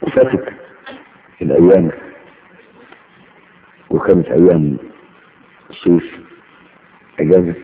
وفاتت الأيام وكانت أيام صيف أجازة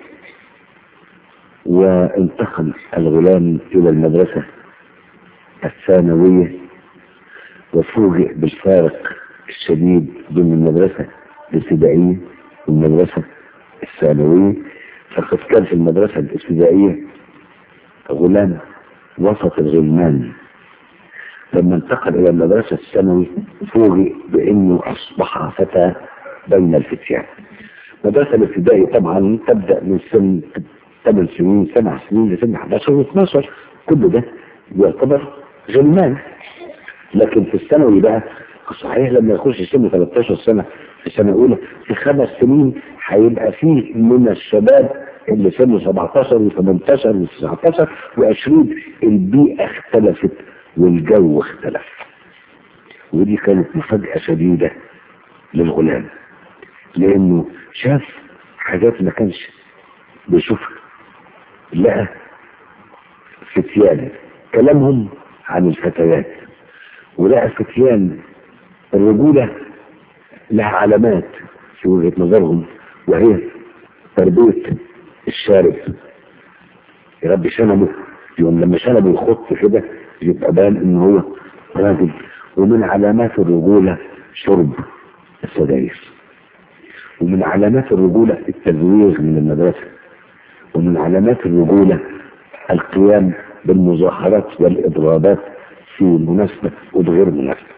وانتقل الغلام إلى المدرسة الثانوية وفوجئ بالفارق الشديد بين المدرسة الابتدائية والمدرسة الثانوية فقد كان في المدرسة الابتدائية غلام وسط الغلمان لما انتقل إلى المدرسة الثانوي فوجئ بأنه أصبح فتى بين الفتيان المدرسة الابتدائية طبعا تبدأ من سن 8 سنين 7 سنين لسن 11 و 12 كل ده يعتبر غلمان لكن في الثانوي بقى صحيح لما يخش سن 13 سنة في سنة أولى في خمس سنين هيبقى فيه من الشباب اللي سنه 17 و18 و19 و20 البيئة اختلفت والجو اختلف ودي كانت مفاجأة شديدة للغلام لأنه شاف حاجات ما كانش بيشوفها لقى فتيان كلامهم عن الفتيات ولقى فتيان الرجولة لها علامات في وجهة نظرهم وهي تربية الشارب يربي شنبه يوم لما شنبه يخط كده يبقى بان ان هو راجل ومن علامات الرجولة شرب السجاير ومن علامات الرجولة التزويغ من المدرسة ومن علامات الرجولة القيام بالمظاهرات والإضرابات في مناسبة وبغير مناسبة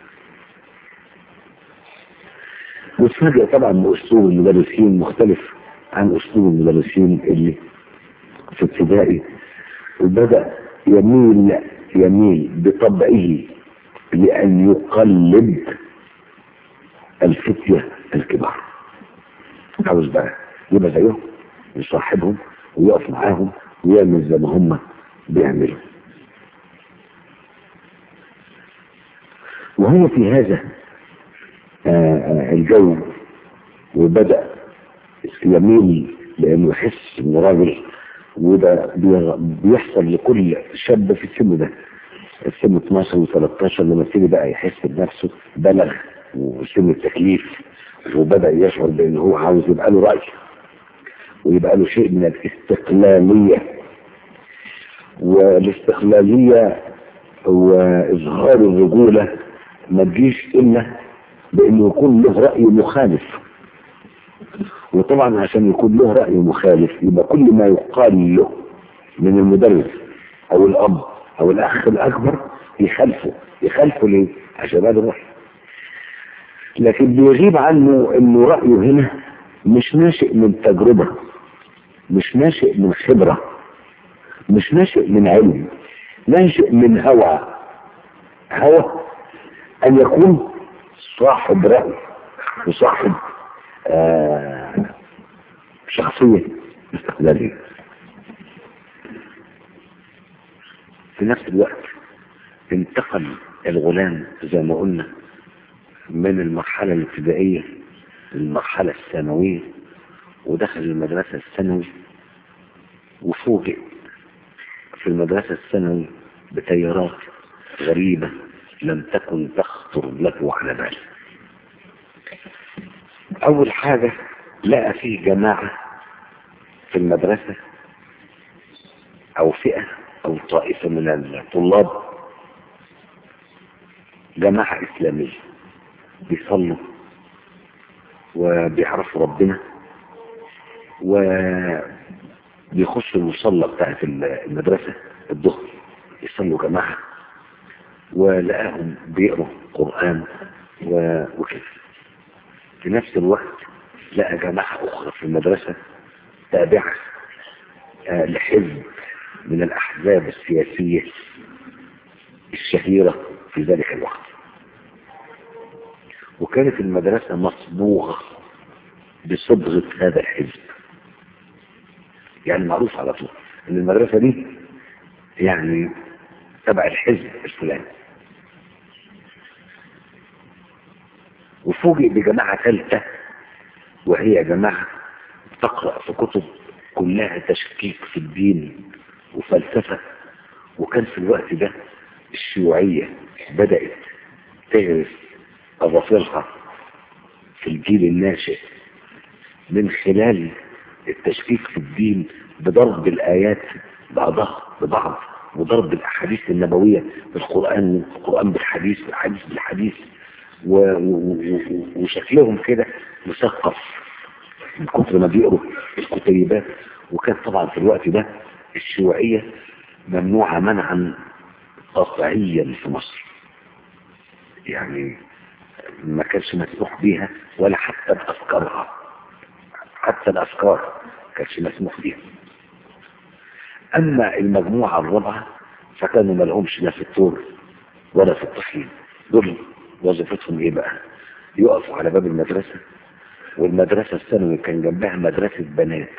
وتفاجئ طبعا بأسلوب المدرسين مختلف عن أسلوب المدرسين اللي في ابتدائي وبدأ يميل يميل بطبعه لأن يقلد الفتية الكبار عاوز بقى يبقى زيهم يصاحبهم ويقف معاهم ويعمل زي ما هم بيعملوا وهو في هذا آه الجو وبدأ يميل لأنه يحس إنه راجل وده بيحصل لكل شاب في السن ده السن 12 و13 لما يبتدي بقى يحس بنفسه بلغ وسن التكليف وبدأ يشعر بأن هو عاوز يبقى له رأي ويبقى له شيء من الاستقلالية والاستقلالية وإظهار الرجولة ما تجيش إلا بأنه يكون له رأي مخالف وطبعا عشان يكون له رأي مخالف يبقى كل ما يقال له من المدرس أو الأب أو الأخ الأكبر يخالفه يخالفه ليه؟ عشان هذا الرأي لكن بيغيب عنه انه رأيه هنا مش ناشئ من تجربة مش ناشئ من خبرة مش ناشئ من علم ناشئ من هوى هوى ان يكون صاحب رأي وصاحب آه شخصية استقلالية في نفس الوقت انتقل الغلام زي ما قلنا من المرحلة الابتدائية للمرحلة الثانوية ودخل المدرسة الثانوي وفوجئ في المدرسة الثانوي بتيارات غريبة لم تكن تخطر له على بال أول حاجة لقى فيه جماعة في المدرسة أو فئة أو طائفة من الطلاب جماعة إسلامية بيصلوا وبيعرفوا ربنا وبيخشوا المصلى بتاعت المدرسة الظهر يصلوا جماعة ولقاهم بيقروا قرآن وكده في نفس الوقت لقى جماعة أخرى في المدرسة تابعة لحزب من الأحزاب السياسية الشهيرة في ذلك الوقت وكانت المدرسة مصبوغة بصبغة هذا الحزب يعني معروف على طول ان المدرسة دي يعني تبع الحزب الفلاني وفوجئ بجماعة ثالثة وهي جماعة تقرأ في كتب كلها تشكيك في الدين وفلسفة وكان في الوقت ده الشيوعية بدأت تغرس أظافرها في الجيل الناشئ من خلال التشكيك في الدين بضرب الآيات بعضها ببعض وضرب الأحاديث النبوية بالقرآن القرآن بالحديث والحديث بالحديث و... و... و... وشكلهم كده مثقف من كتر ما بيقروا الكتيبات وكان طبعا في الوقت ده الشيوعية ممنوعة منعا قطعيا في مصر يعني ما كانش مسموح بيها ولا حتى بأفكارها حتى الأفكار ما كانش مسموح بيها أما المجموعة الرابعة فكانوا ما لهمش لا في الطور ولا في الطحين دول وظيفتهم ايه بقى يقفوا على باب المدرسة والمدرسة الثانوي كان جنبها مدرسة بنات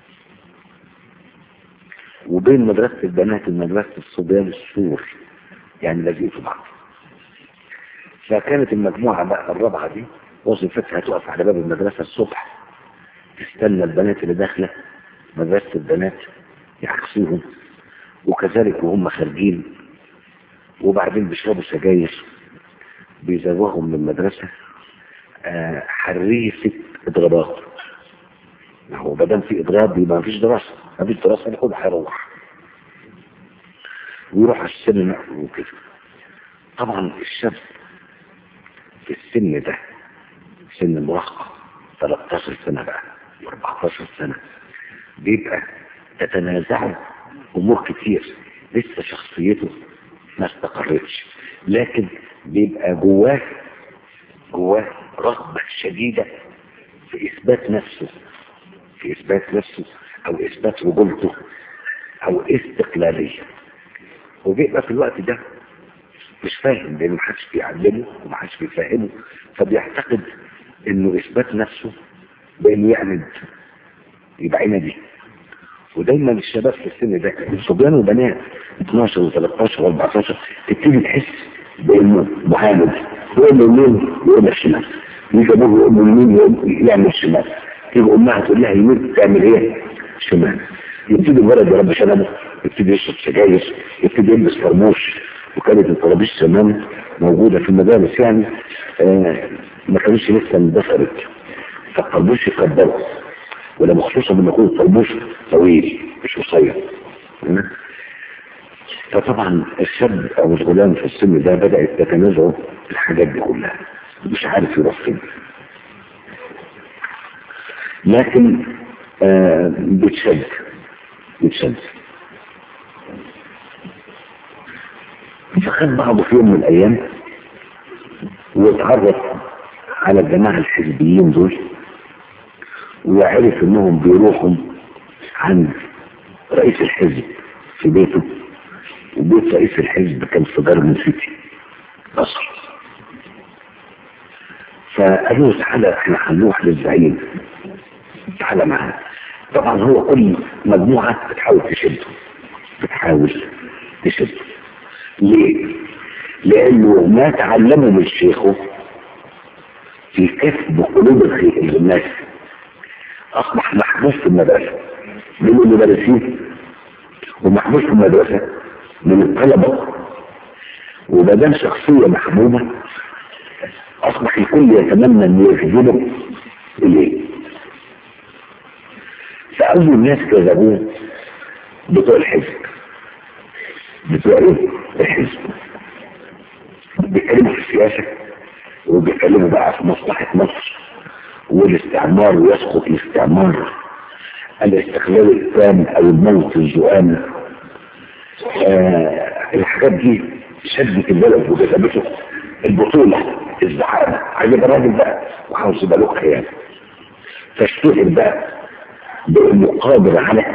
وبين مدرسة البنات ومدرسة الصبيان السور يعني لازقين في بعض فكانت المجموعة بقى الرابعة دي وظيفتها تقف على باب المدرسة الصبح تستنى البنات اللي داخلة مدرسة البنات يعكسوهم وكذلك وهم خارجين وبعدين بيشربوا سجاير بيزوغهم من المدرسة آه حريفة إضرابات ما هو بدل في إضراب يبقى ما فيش دراسة ما فيش دراسة الكل هيروح ويروح على السينما وكده طبعا الشاب في السن ده سن المراهقة 13 سنة بقى 14 سنة بيبقى تتنازعوا أمور كتير لسه شخصيته ما استقرتش لكن بيبقى جواه جواه رغبة شديدة في إثبات نفسه في إثبات نفسه أو إثبات رجولته أو استقلالية وبيبقى في الوقت ده مش فاهم لأن محدش بيعلمه ومحدش بيفهمه فبيعتقد إنه إثبات نفسه بإنه يعند يبقى عندي ودايما الشباب في السن ده صبيان وبنات 12 و13 و14 تبتدي تحس بانه معاند يقول له يمين يقول لك شمال يجي ابوه يقول له يمين يقول يعمل شمال تيجي امها تقول لها يمين تعمل ايه؟ شمال يبتدي الولد يا رب شنبه يبتدي يشرب سجاير يبتدي يلبس فرموش وكانت الطرابيش زمان موجودة في المدارس يعني آه ما كانوش لسه اندثرت فالطربوش يقدروا ولا خصوصا لما يكون الطربوش طويل مش قصير فطبعا الشاب او الغلام في السن ده بدأت تتنازعه الحاجات دي كلها مش عارف يروح فين لكن آه بتشد بتشد فخد بعضه في يوم من الايام واتعرف على الجماعة الحزبيين دول وعرف انهم بيروحوا عند رئيس الحزب في بيته وبيت رئيس الحزب كان في جارمن سيتي مصر فقالوا تعالى احنا هنروح للزعيم تعالى معانا طبعا هو كل مجموعة بتحاول تشده بتحاول تشده ليه؟ لأنه ما تعلمه من شيخه في كسب قلوب الناس أصبح محبوس في المدرسة من المدرسين ومحبوس في المدرسة من الطلبة ومدام شخصية محبوبة أصبح الكل يتمنى أن يجذبه إليه فأول ناس كذبوه بتوع الحزب بتوع ايه؟ الحزب بيتكلموا في السياسة وبيتكلموا بقى في مصلحة مصر والاستعمار ويسقط الاستعمار الاستقلال التام او الموت الزؤام آه الحاجات دي شدت البلد وجذبته البطولة الزعامة عايز يبقى راجل بقى وعاوز يبقى له خيال فاشتهر بقى بانه قادر على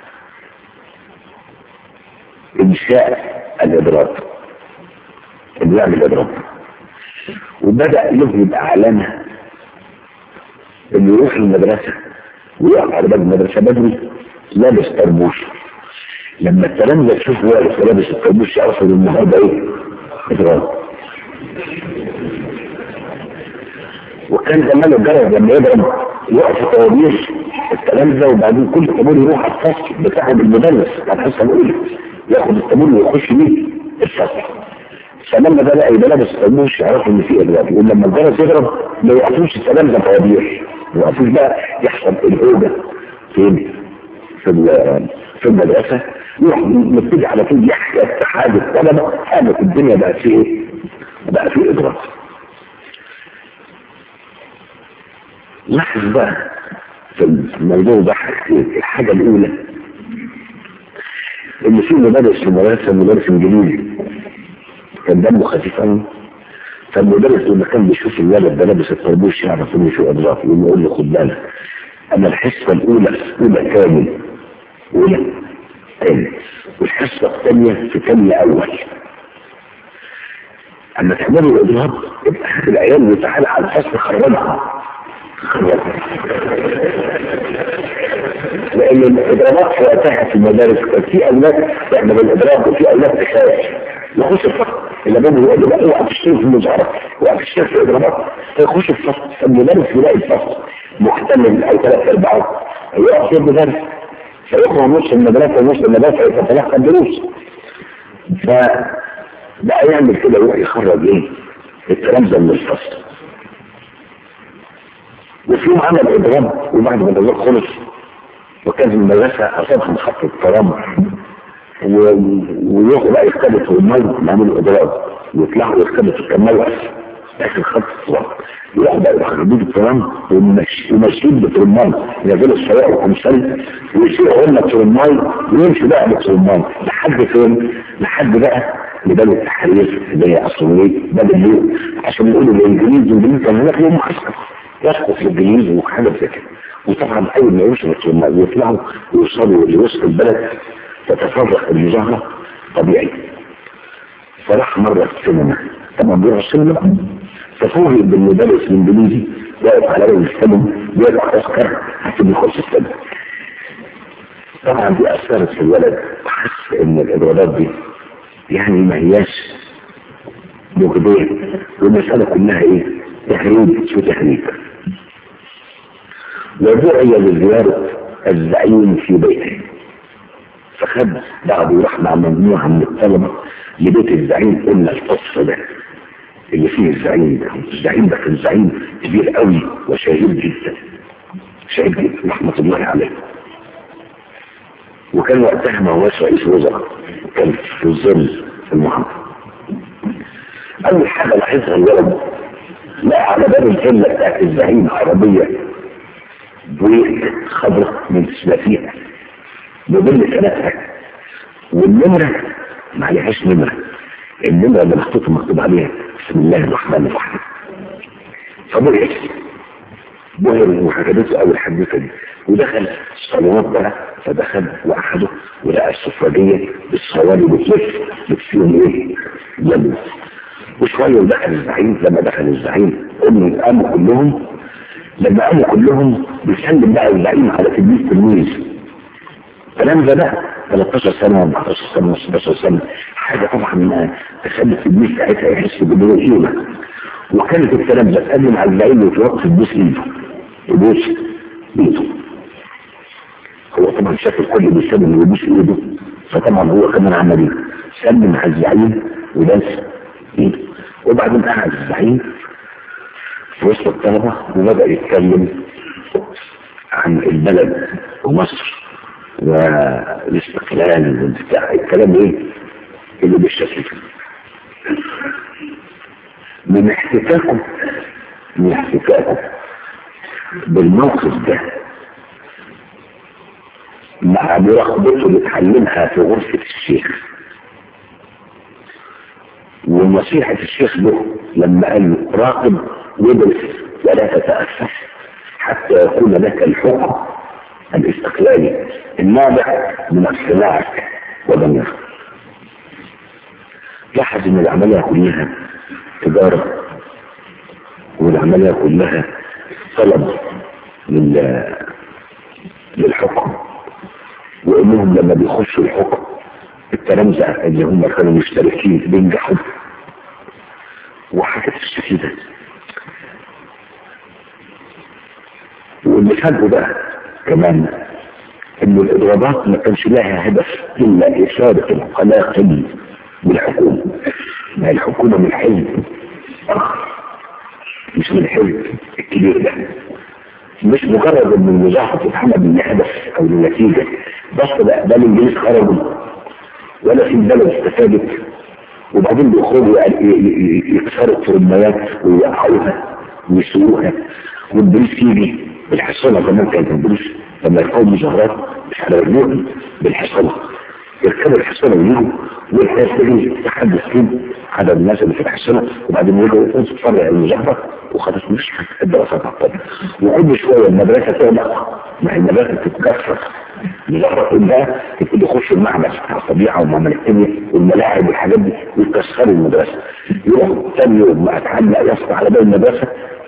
انشاء الاضراب انه يعمل اضراب وبدأ يضرب اعلانها انه يروح المدرسة ويقف على باب المدرسة بدري لابس طربوش لما التلامذة تشوف واقف لابس الطربوش يعرفوا ان النهارده ايه؟ اضراب وكان زمان الجرس لما يضرب يقف طوابير التلامذة وبعدين كل طابور يروح على الفصل بتاع المدرس على الحصة الأولى ياخد الطابور ويخش بيه الفصل فلما ده بقى يبقى لابس قموش يعرفوا ان في اضراب ولما الجرس يضرب ما يوقفوش السلام ده فوابير ما يوقفوش بقى يحصل الهوجه فين؟ في في المدرسه يروح نبتدي على طول يحكي اتحاد الطلبه قامت الدنيا بقت في ايه؟ بقى في اضراب لاحظ بقى في الموضوع ده الحاجه الاولى ان في مدرس في المدرسه مدرس انجليزي كان دمه خفيف قوي فالمدرس لما كان بيشوف الولد ده لابس الطربوش يعرف انه شو اضرافه يقول له خد بالك انا الحصه الاولى اولى كامل اولى تاني والحصه الثانيه في تانية اول اما تعملوا اضراب يبقى هات العيال وتعالى على الفصل خرجها لان الاضرابات في وقتها في المدارس كان في اولاد تعمل الاضراب وفي اولاد تخاف يخش الفصل اللي بابه يقول له بقى اوعى تشتري في المظاهره اوعى تشتري في الاضرابات فيخش الفصل فالمدرس يلاقي الفصل محتمل او ثلاث ارباعه يقف في المدرس فيخرج نص المدرسه ونص المدرسه يتتلقى الدروس فبقى يعمل كده يروح يخرج ايه الكلام ده من الفصل وفي يوم عمل اضراب وبعد ما الاضراب خلص وكان في المدرسه اصابهم خط الترام ويروحوا بقى يختلطوا الموت يعملوا اضراب ويطلعوا يختلطوا كان موقف اخر خط الترام يروحوا بقى يخرجوا الترام وماشيين بترمان ينزلوا السواق والكمسال ويسيروا هم الترمان ويمشوا بقى بالترمان لحد فين؟ لحد بقى لبلد التحرير اللي هي اصلا ايه؟ بلد اليوم عشان يقولوا الانجليز الانجليز كان هناك يوم معسكر يسقط الانجليز وحاجه زي كده وطبعا اول ما يمشوا ويطلعوا يوصلوا لوسط البلد تتفرق المظاهره طبيعي فراح مره السينما طبعا بيروح السينما بقى ففوجئ بالمدرس الانجليزي واقف على باب السينما بيقرا تذكره عشان يخش السينما طبعا دي اثرت في الولد وحس ان الاضرابات دي يعني ما هياش مغريه والمساله كلها ايه؟ تهريب شو تهريب ودعي لزيارة الزعيم في بيته فخد بعض راح مع مجموعة من الطلبة لبيت الزعيم قلنا القصر ده اللي فيه الزعيم ده الزعيم ده كان زعيم كبير قوي وشهير جدا شهير جدا رحمة الله عليه وكان وقتها ما هوش رئيس وزراء كان في الظل المحافظة أول حاجة لاحظها الولد لا على باب الفيلا بتاعت الزعيم عربية بويك خضرة من سلافيها موديل ثلاثة والنمرة ما عليهاش نمرة النمرة اللي محطوطة مكتوب عليها بسم الله الرحمن الرحيم فبويك بهر وحكدته أول حديثة دي ودخل الصالونات بقى فدخل وأحده ولقى السفرجية بالصوالي بتلف بتفيهم إيه؟ يمس وشوية ودخل الزعيم لما دخل الزعيم قلنا قاموا كلهم لما قاموا كلهم بيسلم بقى الزعيم على تلميذ تلميذ الكلام ده بقى 13 سنة 14 سنة 16 سنة حاجة طبعا ما تخلي التلميذ ساعتها يحس بدون قيمة وكانت الكلام ده تقدم على الزعيم وتوقف تبوس ايده تبوس ايده هو طبعا شاف الكل بيسلم ويبوس ايده فطبعا هو كمان عمل ايه؟ سلم على الزعيم وداس ايده وبعدين قعد الزعيم في وسط الطلبة وبدأ يتكلم عن البلد ومصر والاستقلال والبتاع الكلام ايه اللي بالشكل كده من احتكاكه من احتكاكه بالموقف ده مع مراقبته اللي اتعلمها في غرفة الشيخ ونصيحة الشيخ له لما قال له راقب وادرس ولا تتأسف حتى يكون لك الحكم الاستقلالي النابع من اقتناعك وضميرك لاحظ ان العملية كلها تجارة والعملية كلها طلب لل... للحكم وانهم لما بيخشوا الحكم التلامذة اللي هم كانوا مشتركين بينجحوا وحاجات الشكل ده واللي فاجئه بقى كمان ان الاضرابات ما كانش لها هدف الا اثارة القلاقل بالحكومة ما الحكومة من حزب مش من الحزب الكبير ده مش مجرد ان المظاهرة تتحمل من هدف او لنتيجة بس ده ده الانجليز خرجوا ولا في البلد استفادت وبعدين بيخرجوا يكسروا الترميات ويوقعوها ويسووها والبوليس يجي بالحصانة كمان كانت البوليس لما يلقوا مظاهرات مش على رجلهم بالحصانة يركبوا الحصانة ويجوا والناس تجي تحدث فيهم عدد الناس اللي في الحصانة وبعدين يجوا تتفرع المظاهرة وخلاص مش الدراسة تعطل وكل شوية المدرسة تغلق مع المدرسة تتكسر المظاهرة كلها تبتدي يخش المعمل بتاع الطبيعة ومعمل الكيمياء والملاعب والحاجات دي ويكسروا المدرسة يروحوا ثاني يوم ما اتعلق يسطع على باب المدرسة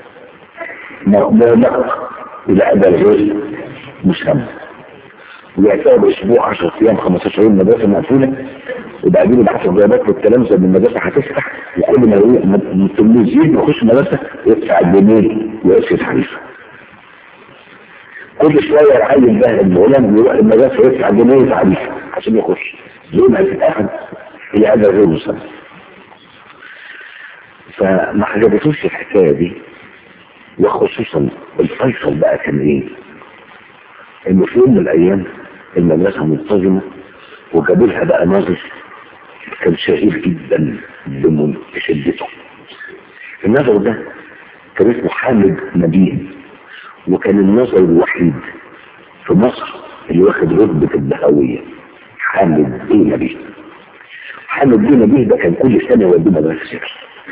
مغلق إلى أدى الغير مسمى ويعتبر اسبوع 10 ايام 15 يوم مدرسه مقفوله وبعدين يبعثوا جوابات للتلامذه ان المدرسه هتفتح وكل ما التلميذ يجي يخش المدرسه يدفع الجنيه ويقفل حريفه كل شويه العيل ده الغلام يروح المدرسه يدفع جنيه حريفه عشان يخش زي ما يتاخد الى هذا غير مسمى فما عجبتوش الحكايه دي وخصوصا الفيصل بقى كان ايه انه في يوم من الايام المدرسة منتظمة وجابوا لها بقى ناظر كان شهير جدا بشدته الناظر ده كان اسمه حامد نبيه وكان الناظر الوحيد في مصر اللي واخد رتبة البهوية حامد بيه نبيه حامد بيه نبيه ده كان كل سنة يوديه مدرسة سكر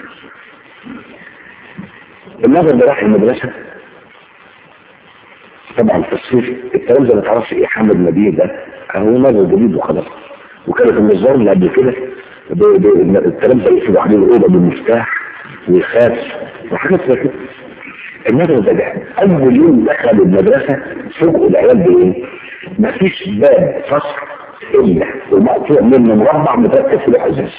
الناظر ده راح المدرسة طبعا في الصيف الكلام ده ما تعرفش ايه حامد نبيه ده هو نظر جديد وخلاص وكانت النظام اللي قبل كده الكلام ده يقفل عليه الاوضه بالمفتاح ويخاف وحاجات زي كده النظر ده ده اول يوم دخل المدرسه فوق العيال بايه؟ مفيش باب فصل الا ومقطوع منه مربع متركب في الازاز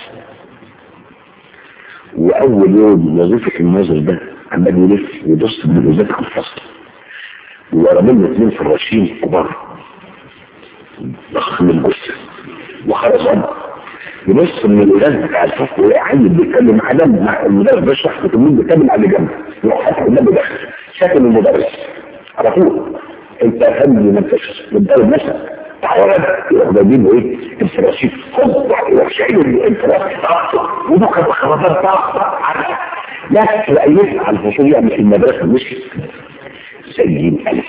واول يوم وظيفه الناظر ده عمال يلف ويبص من الازاز على الفصل ورا منه اثنين فراشين كبار ضخم الجثه وخرزان يبص من الولاد بتاع الفصل ويعلم بيتكلم على مع المدرس بيشرح في التلميذ بيتكلم على اللي جنبه يروح فاتح النبي داخل شاكل المدرس على طول انت فهم ما انتش متدرب مثلا تعالى يروح جايبين ايه الفراشين خد يروح شايل الفراشين ودول كانوا خرزان طاق عارف لا تلاقيه على الفصول يعني في المدرسه مش زي الألف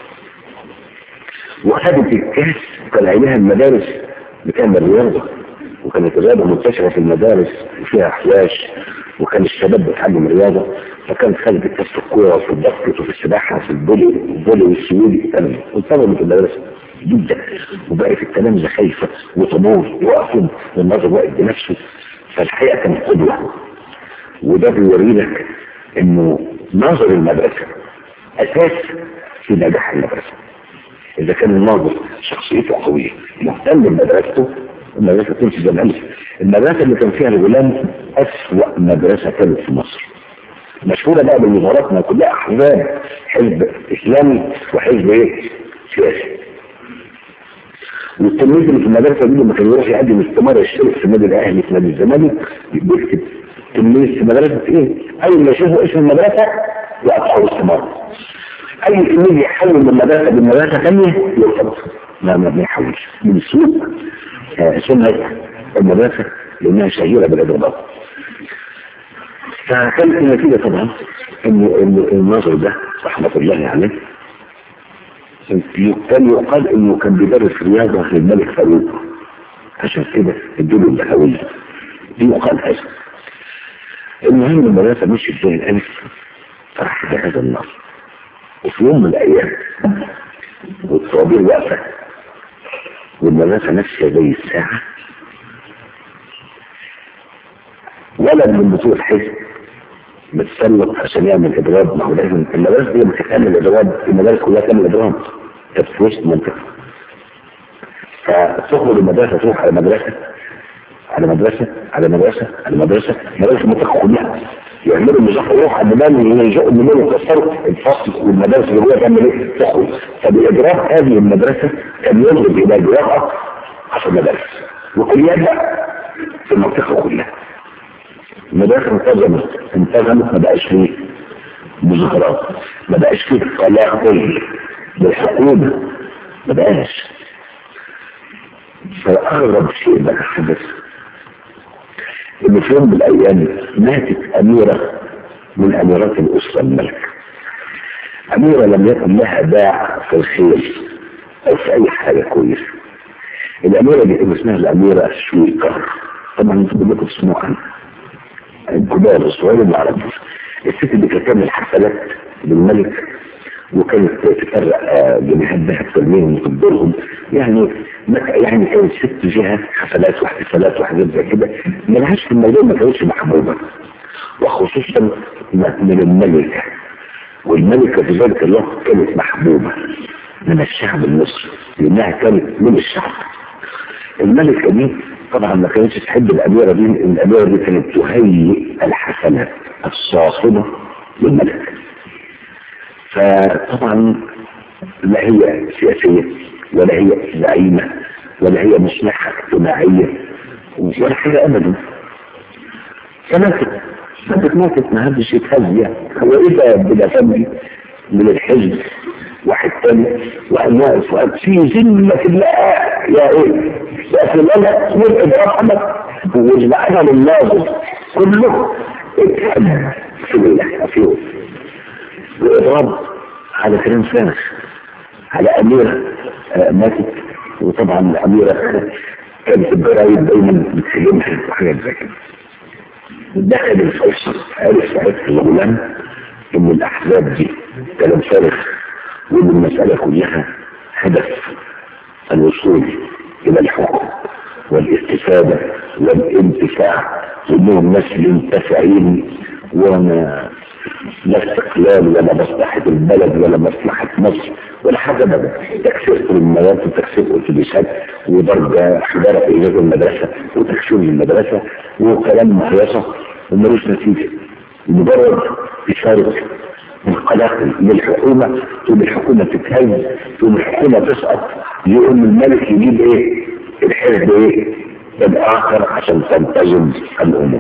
وخدت الكاس وكان عليها المدارس بتعمل رياضة وكانت الرياضة منتشرة في المدارس وفيها حواش وكان الشباب بيتعلم رياضة فكان خدت الكاس في الكورة وفي الباسكت وفي السباحة في البولي والبولي والسويدي كان انتظمت المدارس جدا وبقت التلامذة خايفة وطابور يقفوا والنظر واقف بنفسه فالحقيقة كانت قدوة وده بيوري لك انه ناظر المدرسة اساس في نجاح المدرسة اذا كان الناظر شخصيته قوية مهتم بمدرسته المدرسة تمشي زي ما قلت المدرسة اللي كان فيها الغلام اسوأ مدرسة كانت في مصر مشهورة بقى بالمظاهرات ما كلها احزاب حزب اسلامي وحزب ايه سياسي والتلميذ اللي في المدرسة دي لما كان يروح يقدم استمارة يشترك في النادي الاهلي في نادي الزمالك بيكتب تلميذ في مدرسة ايه اول ما يشوفوا اسم المدرسة يقطعوا الاستمارة اي تلميذ يحول من مدرسة لمدرسة ثانية يرفض لا ما بيحولش من سوء آه سنة المدرسة لانها شهيرة بالاضرابات فكانت النتيجة طبعا انه إن الناظر ده رحمة الله عليه كان يقال انه كان بيدرس رياضة للملك فاروق عشان كده ادوله البهوية دي يقال هذا المهم المدرسة مشيت زي الألف فرح بهذا النص وفي يوم من الأيام والطوابير واقفة والمدرسة ماشية زي الساعة ولد من بطوع الحزب متسلط عشان يعمل إضراب ما هو لازم المدارس دي مش هتعمل إضراب المدارس كلها تعمل إضراب كانت في وسط منطقة فتخرج المدرسة تروح على مدرسة على مدرسة على مدرسة على مدرسة مدارس المنطقة كلها يعملوا مزاح يروح على البلد يزقوا منهم ويكسروا الفصل والمدارس اللي جوه تعمل ايه؟ تخرج فبإجراء هذه المدرسة كان ينظر إلى إجراء عشر مدارس وكليات بقى في المنطقة كلها المدارس انتظمت انتظمت ما بقاش فيه مظاهرات ما بقاش فيه تلاقي بالحكومة ما بقاش فأغرب شيء بقى حدث إن في يوم من الأيام ماتت أميرة من أميرات الأسرة الملك أميرة لم يكن لها باع في الخير أو في أي حاجة كويسة الأميرة دي كان اسمها الأميرة الشويكار طبعا انتوا كلكم تسمعوا عنها الكبار الصغير اللي عرفوا الست دي كانت تعمل حفلات للملك وكانت تفرق جنيهات ذهب ترميهم وتقدرهم يعني يعني كانت ست جهة حفلات واحتفالات وحاجات زي كده ملهاش في الموضوع ما كانتش محبوبة وخصوصا من الملكة والملكة في ذلك الوقت كانت محبوبة من الشعب المصري لأنها كانت من الشعب الملكة دي طبعا ما كانتش تحب الأميرة دي الأميرة دي كانت تهيئ الحفلات الصاخبة للملك فطبعا لا هي سياسية ولا هي زعيمة ولا هي مصلحة اجتماعية ولا حاجة أبدا فماتت ماتت ماتت ما حدش يتهز يعني هو إذا بالأفندي من الحزب واحد تاني وقال واقف وقال في ذمة الله يا ايه يا فلانة نبقى برحمة واجمعنا للناظر كله اتحدى في الله فيه وإضراب على كلام فارغ على أميرة آه ماتت وطبعا الأميرة كانت الجرايد دايما بتسلمها وحاجات زي كده دخل الفيصل عرف ساعتها الغلام ان الاحزاب دي كلام فارغ وان المسألة كلها هدف الوصول الى الحكم والاستفادة والانتفاع وانهم ناس منتفعين وما لا استقلال ولا مصلحة البلد ولا مصلحة مصر ولا حاجة ابدا تكسير المواد وتكسير اتوبيسات وضرب حجارة في إجازة المدرسة وتكسير المدرسة وكلام مخيصة وملوش نتيجة مجرد إشارة انقلاق للحكومة تقوم الحكومة تتهز تقوم الحكومة تسقط يقوم الملك يجيب ايه الحزب ايه الآخر عشان تنتظم الأمور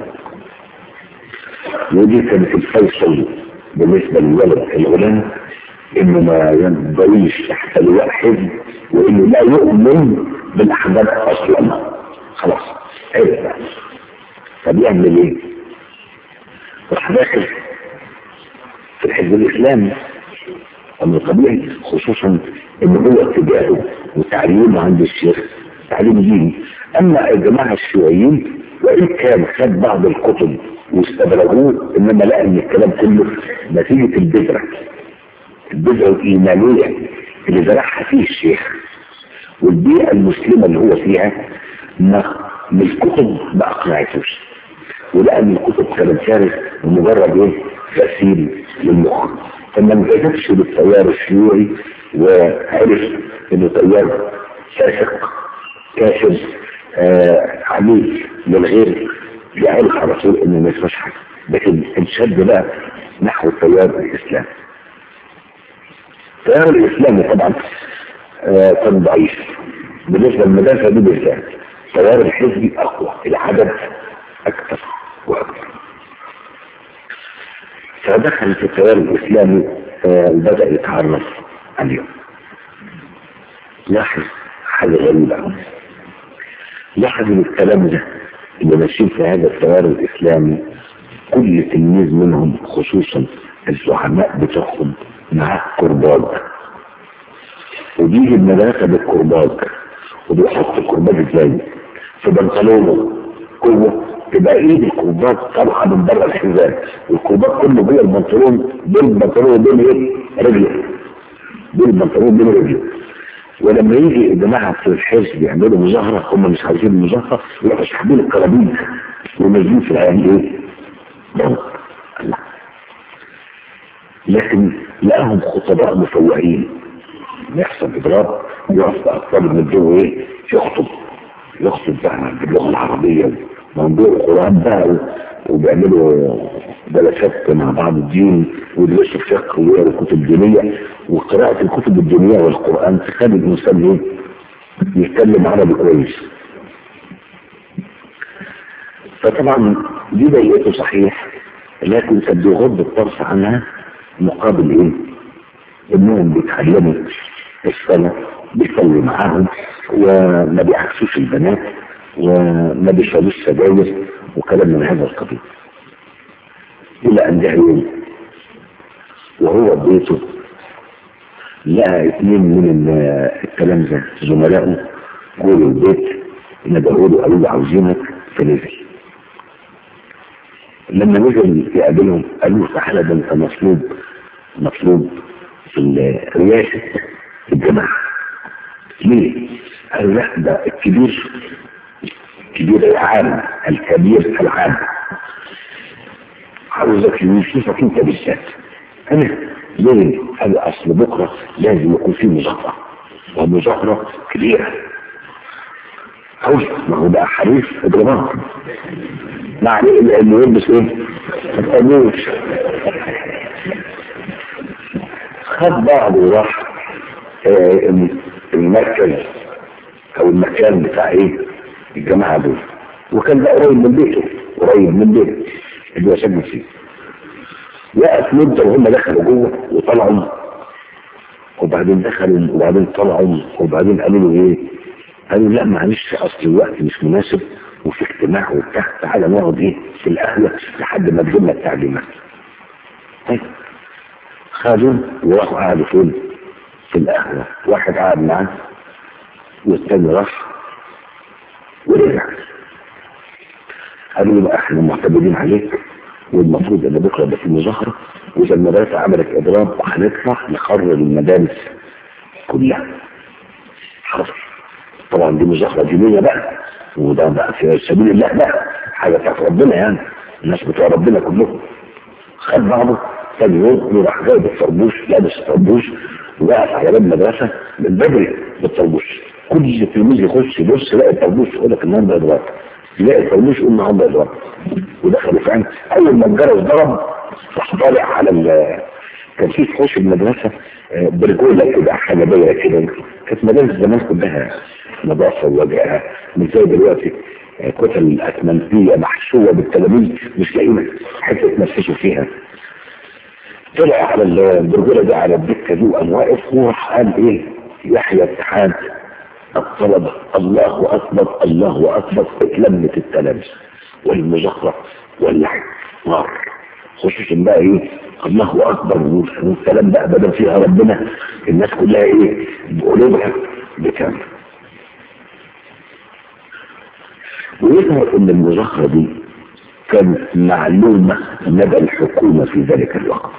ودي كانت الفيصل بالنسبة للولد الغلام انه ما ينضويش تحت لواء حزب وانه لا يؤمن بالاحزاب اصلا خلاص عرف طب يعمل ايه؟ راح داخل في الحزب الاسلامي امر طبيعي خصوصا ان هو اتجاهه وتعليمه عند الشيخ تعليم ديني اما الجماعه الشيوعيين وان كان خد بعض الكتب واستبرجوه انما لقى ان الكلام كله نتيجه البذره البذره الايمانيه اللي زرعها فيه الشيخ والبيئه المسلمه اللي هو فيها ما من الكتب ما اقنعتوش ولقى ان الكتب كانت فارغ ومجرد ايه غسيل للمخ فما انجذبش للتيار الشيوعي وعرف انه تيار فاسق كافر آه عميل للغير يعرف على طول انه ما يسمعش حاجه لكن انشد بقى نحو التيار الاسلامي التيار الاسلامي طبعا آه كان ضعيف بالنسبه للمدرسه دي بالذات التيار الحزبي اقوى العدد اكثر واكثر فدخل في التيار الاسلامي آه بدا يتعرف عليهم لاحظ حاجه غريبه لاحظ ان الكلام ده اللي ماشيين في هذا التيار الاسلامي كل تلميذ منهم خصوصا الزعماء بتاعهم معاه كرباج وبيجي المدرسه بالكرباج وبيحط الكرباج ازاي في بنطلونه كله تبقى ايد الكرباج طالعه من بره الحزام والكرباج كله جوه البنطلون بين البنطلون وبين ايه رجله بين البنطلون وبين رجله ولما يجي الجماعة في الحزب يعملوا مظاهرة هم مش عايزين المظاهرة يروحوا ساحبين الكرابيج ومجدين في العيان ايه؟ ضغط الله لكن لقاهم خطباء مفوعين يحصل اضراب يقف اطفال من الجو ايه؟ يخطب يخطب بقى باللغة العربية موضوع القرآن بقى وبيعملوا جلسات مع بعض الدين ويدرسوا فقه ويقروا كتب دينية وقراءة الكتب الدينية والقرآن تخلي الإنسان ايه؟ يتكلم عربي كويس فطبعا دي ضيقته صحيح لكن كان بيغض الطرف عنها مقابل ايه؟ انهم بيتعلموا الصلاة بيصلوا معاهم وما بيعكسوش البنات وما بيشربوش سجاير وكلام من هذا القبيل الى ان جاء يوم وهو بيته لقى اثنين من التلامذة زملائه جوه البيت ندعوا له قالوا له عاوزينك فنزل لما نزل يقابلهم قالوا له تعالى ده انت مطلوب مطلوب في رئاسة الجماعة ليه؟ قال لا ده الكبير الكبير العام الكبير العام عاوزك يشوفك انت بالذات انا ليه؟ قال اصل بكره لازم يكون في مذاكره ومذاكره كبيره عاوز ما هو بقى حريف اضربات ما عليه الا انه يلبس ايه؟ القميص خد بعضه وراح آه المركز او المكان بتاع ايه الجماعة دول وكان ده قريب من بيته قريب من بيته اللي هو سجن فيه وقف مدة وهم دخلوا جوه وطلعوا وبعدين دخلوا وبعدين طلعوا وبعدين قالوا له ايه قالوا لا معلش اصل الوقت مش مناسب وفي اجتماع وبتاع تعالى نقعد ايه في القهوة لحد ما تجيب لنا التعليمات طيب خدوا وراحوا قعدوا فين في القهوة واحد قعد معاه والتاني راح ورجع قالوا له بقى احنا معتمدين عليك والمفروض ان بكره يبقى في مظاهره واذا المدرسه عملت اضراب هنطلع نقرر المدارس كلها حصل طبعا دي مظاهره دينيه بقى وده بقى في سبيل الله بقى حاجه بتاعت ربنا يعني الناس بتوع ربنا كلهم خد بعضه تاني يوم راح جايب الطربوش لابس الطربوش وقف على باب المدرسه من بدري بالطربوش كل تلميذ يخش يبص يلاقي الطربوش يقول لك النهارده اضراب يلاقي الطربوش يقول النهارده اضراب ودخلوا فعلا اول ما الجرس ضرب راح طالع على ال كان في حوش المدرسه برجوله كده حاجه بايره كده كانت مدارس زمان كلها نظافه ووجهها مش زي دلوقتي كتل اسمنتيه محشوه بالتلاميذ مش لاقيين حته يتنفسوا فيها طلع على البرجوله دي على الدكه دي وقام واقف وراح قال ايه يحيى اتحاد الطلبة الله أكبر الله أكبر اتلمت التلامذة والمزخرف واللحن نار خصوصا بقى ايه الله أكبر والكلام ده أبدا فيها ربنا الناس كلها ايه بقلوبها بكامل ويظهر ان المزخرة دي كانت معلومة لدى الحكومة في ذلك الوقت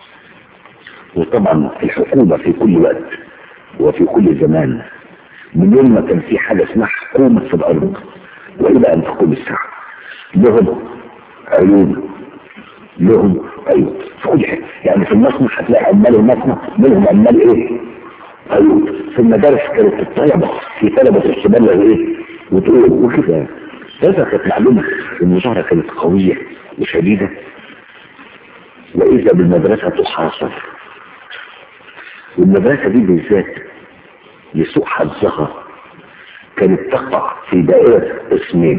وطبعا الحكومة في كل وقت وفي كل زمان من يوم ما كان في حاجة اسمها حكومة في الأرض وإلى أن تقوم الساعة لهم عيون لهم عيون في كل حاجة يعني في المصنع هتلاقي عمال المصنع منهم عمال إيه؟ عيون في المدارس كانت الطلبة في طلبة الشمال إيه؟ وتقول وكده هذا كانت معلومة المظاهرة كانت قوية وشديدة وإذا بالمدرسة تحاصر والمدرسة دي بالذات لسوء حظها كانت تقع في دائرة اسمين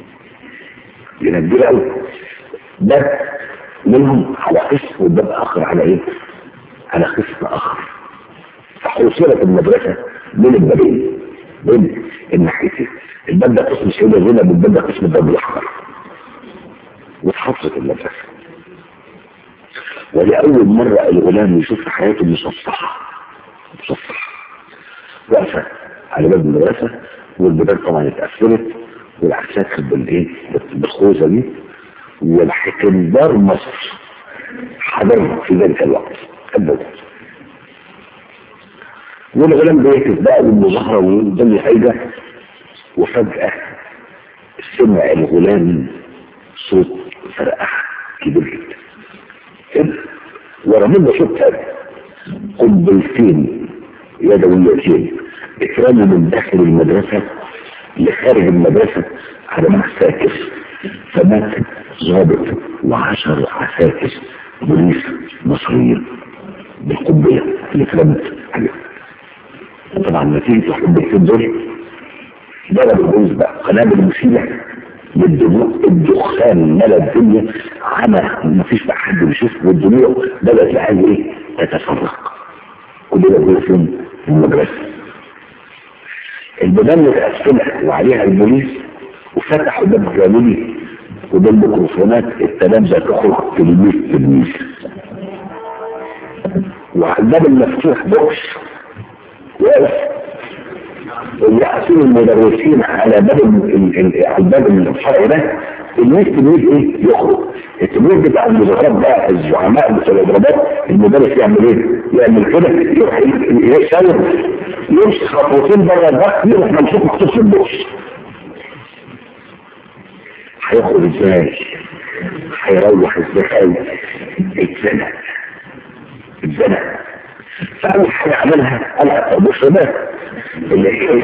ينجل قوي باب منهم على قسم وباب آخر على إيه؟ على قسم آخر فحوصلت المدرسة بين البابين بين الناحيتين الباب ده قسم سيدة زينب والباب ده قسم الباب الأحمر واتحفظت المدرسة ولأول مرة الغلام يشوف في حياته مصفحة مصفحة واقفة على باب المدرسة والبيبان طبعا اتقفلت والعساكر بالايه بالخوذة دي والحكمدار مصر حضر في ذلك الوقت أبدا والغلام بيكتب بقى والمظاهرة والدنيا حاجة وفجأة سمع الغلام صوت فرقعة كبير جدا ورا منه صوت تاني قنبلتين يدويتين اترموا من داخل المدرسة لخارج المدرسة على عساكر فمات ضابط وعشر عساكر بوليس مصريين بالقنبلة اللي اترمت عليهم طبعا نتيجة القنبلتين دول ضرب البوليس بقى قنابل مسيلة بالدموع الدخان ملا الدنيا عمى مفيش بقى حد بيشوف والدموع بدأت العيال ايه تتفرق كلنا بنقول فين في المدرسة البيبان متقفلة وعليها البوليس وفتحوا باب جانبي وبالميكروفونات التلامذة تخرج تلميذ تلميذ وعلى الباب المفتوح بوكس واقف ويحسن المدرسين على باب ال- ال- على الباب الفرعي ده الناس تلميذ ايه يخرج التلميذ بتاع المدرسات بقى الزعماء بتوع الاضرابات المدرس يعمل ايه؟ يعمل كده يروح يسلم يمشي خطوتين بره الباب يروح ممسوك محطوط في البوكس هيخرج ازاي؟ هيروح ازاي؟ اتزنق اتزنق فأول حاجة عملها قلع الطربوش ده اللي هي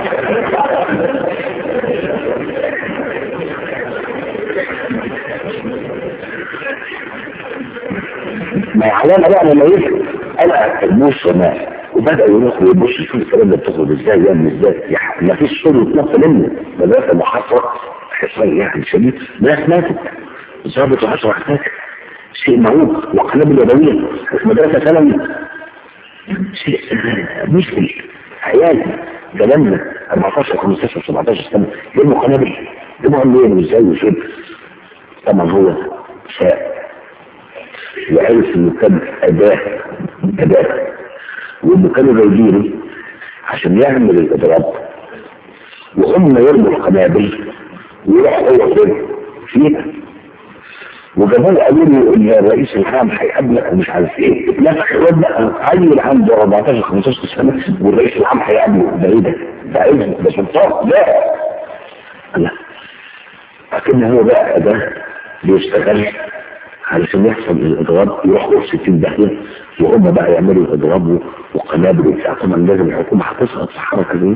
ما يعلمنا بقى لما يجي قلع الطربوش ده وبدأ يروح ويبص يشوف الكلام ده بتخرج ازاي يعمل ازاي يح- ما فيش صوت يتنفى منه مدرسة محاصرة حصان يعني شديد ناس ماتت ضابط وعشرة احتاج شيء معروف وقنابل يدوية في مدرسة ثانوي شيء مثل عيال كلامنا 14 15 17 سنة جابوا قنابل جابوا منين وازاي وفين طبعا هو شاء وعرف انه كان اداة اداة وانه كانوا جايبينه عشان يعمل الاضراب وهم يرموا القنابل ويروح هو فين فيها وجابوه قالوا له ان الرئيس العام هيقابلك ومش عارف ايه اتنفخ الواد بقى عيل عنده 14 15 سنه والرئيس العام هيقابله ده ايه ده؟ ده ايه ده سلطان لا لا لكن هو بقى اداه بيشتغل علشان يحصل الاضراب يروحوا في 60 داهيه وهم بقى يعملوا الاضراب وقنابل وبتاع طبعا لازم الحكومه هتسقط في حركه دي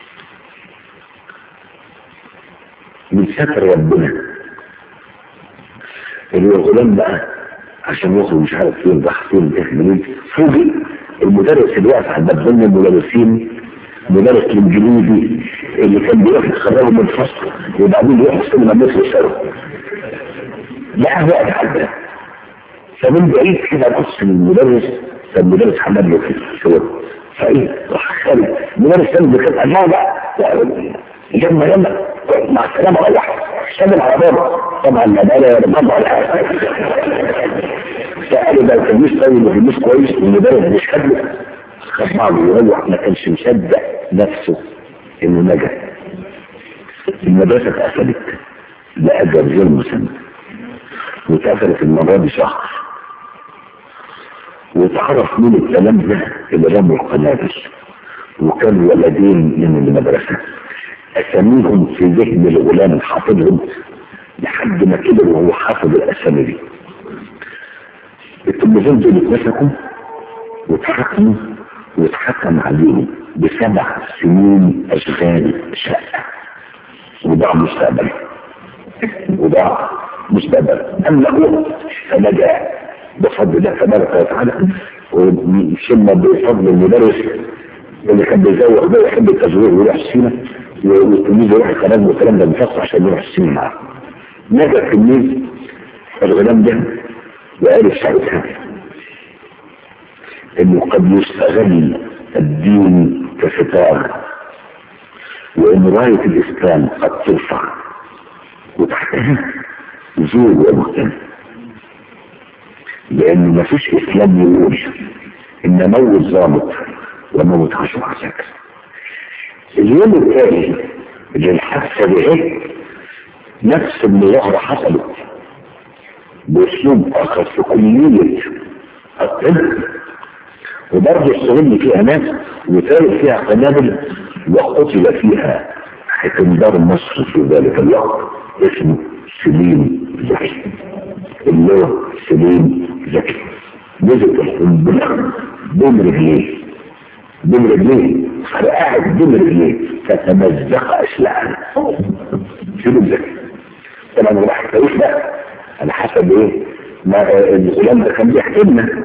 من ستر ربنا اللي هو الغلام بقى عشان يخرج مش عارف فين راح فين ايه منين فوجئ المدرس اللي واقف على الباب ضمن المدرسين مدرس الانجليزي اللي كان بيروح يخرجه من الفصل وبعدين يروح السينما مصر سنه لا واقف على الباب فمن بعيد كده بص للمدرس فالمدرس حمل له في الصور فايه راح خارج المدرس كان بيكتب الله بقى يلا يلا مع السلامه روح اشتغل على بابا طبعا لا ده ولا بابا ولا حاجه فقالوا ده التلميذ طيب والتلميذ كويس والمدرس مش قبله خد بعضه ويروح ما كانش مصدق نفسه انه نجا المدرسه اتقفلت لاجل غير مسمى واتقفلت المره دي شهر واتعرف مين الكلام ده اللي رموا القنابل وكان ولدين من المدرسه اساميهم في ذهن الغلام حافظهم لحد ما كبر وهو حافظ الاسامي دي التلميذين دول اتمسكوا واتحكموا واتحكم عليهم بسبع سنين اشغال شقه وضاع مستقبل وضاع مستقبل اما هو فنجا بفضل الله تبارك وتعالى وشلنا بفضل المدرس اللي كان بيزوق ده يحب التزوير ويروح السينما والتلميذ يروح الكلام والكلام ده بيفصل عشان يروح السينما معاه نجا التلميذ الغلام ده وعرف ساعتها انه قد يستغل الدين كستار وان راية الاسلام قد ترفع وتحتها زور ومهتم لان ما فيش اسلام يقول ان موت ظابط وموت عشر عساكر اليوم التالي للحادثة دي نفس المظاهرة حصلت باسلوب اخر في كلية الطب وبرضه استغل فيها ناس وتارك فيها قنابل وقتل فيها حكمدار مصر في ذلك الوقت اسمه سليم زكي اللي هو سليم زكي نزلت القنبلة بين رجليه بين رجليه فقعد بين رجليه فتمزق اشلاءها سليم زكي طبعا ما حكيتوش بقى على حسب ايه ما الغلام ده كان بيحكي لنا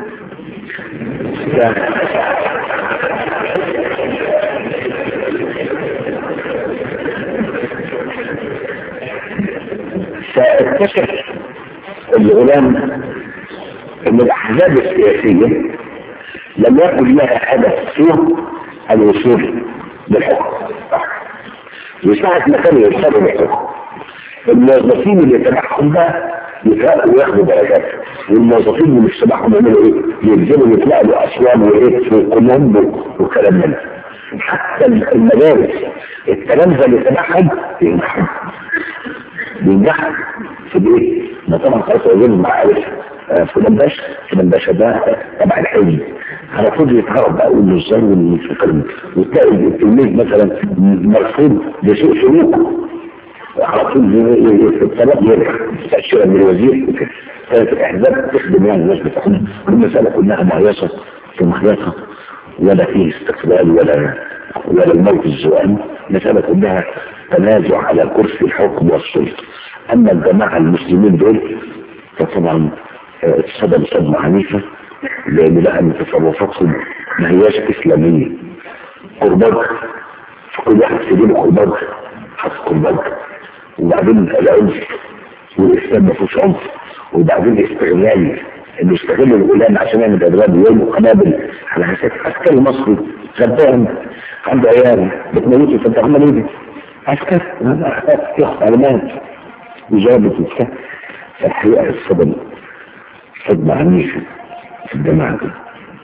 فاكتشف الغلام ان الاحزاب السياسية لم يكن لها هدف سوى الوصول للحكم وساعة ما كانوا يوصلوا للحكم الموظفين اللي تبعهم بقى يترقوا وياخدوا درجات والموظفين اللي مش تبعهم يعملوا ايه؟ ينزلوا يتنقلوا اسوان وايه وكلهم وكلام من ده. حتى المدارس التلامذه اللي تبعهم ينجحوا بينجحوا في الايه؟ ما طبعا خلاص اظن المعارف فلان باشا فلان باشا ده تبع الحزب على طول يتعرف بقى والنظام والفكر وتلاقي التلميذ مثلا مرفوض بسوء سلوكه على طول في الطلب يرجع تأشيرة من الوزير كانت الأحزاب تخدم يعني الناس بتاعهم المسألة كلها مهيصة في مخيطة ولا فيه استقبال ولا ولا الموت الزوال مسألة كلها تنازع على كرسي الحكم والسلطة أما الجماعة المسلمين دول فطبعا اتصدم صدمة عنيفة لأن لقى أن تصرفاتهم ما هياش إسلامية قربات كل واحد في دينه قربات حط قربات وبعدين العنف والإسلام ما فيهوش عنف وبعدين استغلال انه يستغل الغلام عشان يعمل اضراب ويرموا قنابل على حساب عسكري مصري غلبان عنده عيال بتموته فانت عمال ايه عسكري ياخد علامات وجابت وبتاع فالحقيقه الصدمه صدمه عنيفه في الجماعه دي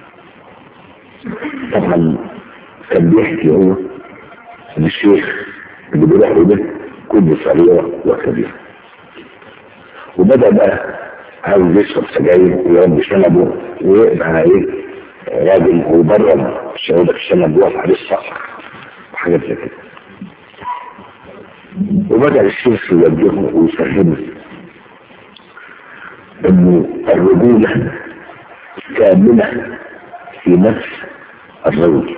طبعا كان بيحكي هو ان الشيخ اللي بيروح له ده كل صغيره وكبيره وبدا بقى عاوز يشرب سجاير ويربي شنبه ويبقى ايه راجل وبره شعور الشنب واقف عليه الصخر وحاجات زي كده وبدأ الشيخ يوجهه ويفهمه انه الرجولة كاملة في نفس الرجل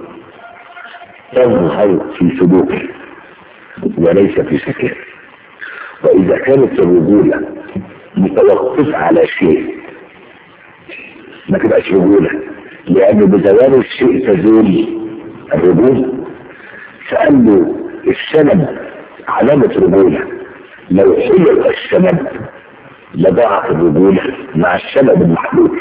تظهر في سلوكه وليس في سكنه وإذا كانت الرجولة متوقف على شيء ما تبقاش رجولة لأن بزوال الشيء تزول الرجولة فقال السند علامة رجولة لو حلق السند لضاعت الرجولة مع السند المحلول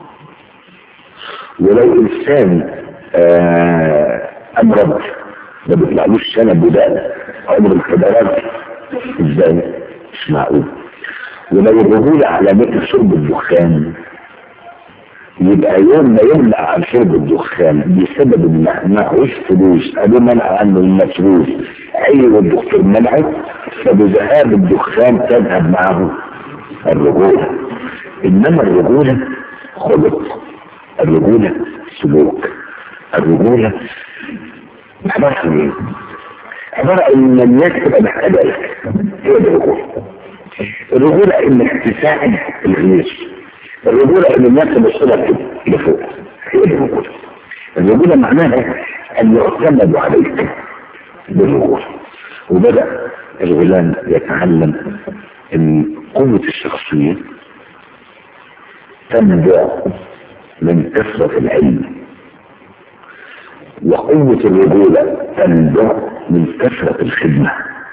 ولو إنسان آه أمرض ما بيطلعلوش سند بدأ عمر الخبرات ازاي مش معقول ولو الرجولة على مثل شرب الدخان يبقى يوم ما يمنع عن شرب الدخان بسبب ان معهوش فلوس ابو منع عنه المفلوس ايوه الدكتور منعه فبذهاب الدخان تذهب معه الرجولة انما الرجولة خلق الرجولة سلوك الرجولة عبارة عن ايه؟ عبارة ان الناس تبقى محتاجة لك هي دي الرجولة الرجولة انك تساعد الغير الرجولة ان الناس تبصلك لفوق هي دي الرجولة الرجولة معناها ان يعتمد عليك بالرجولة وبدأ الغلام يتعلم ان قوة الشخصية تنبع من كثرة العلم وقوة الرجولة تنبع من كثرة الخدمة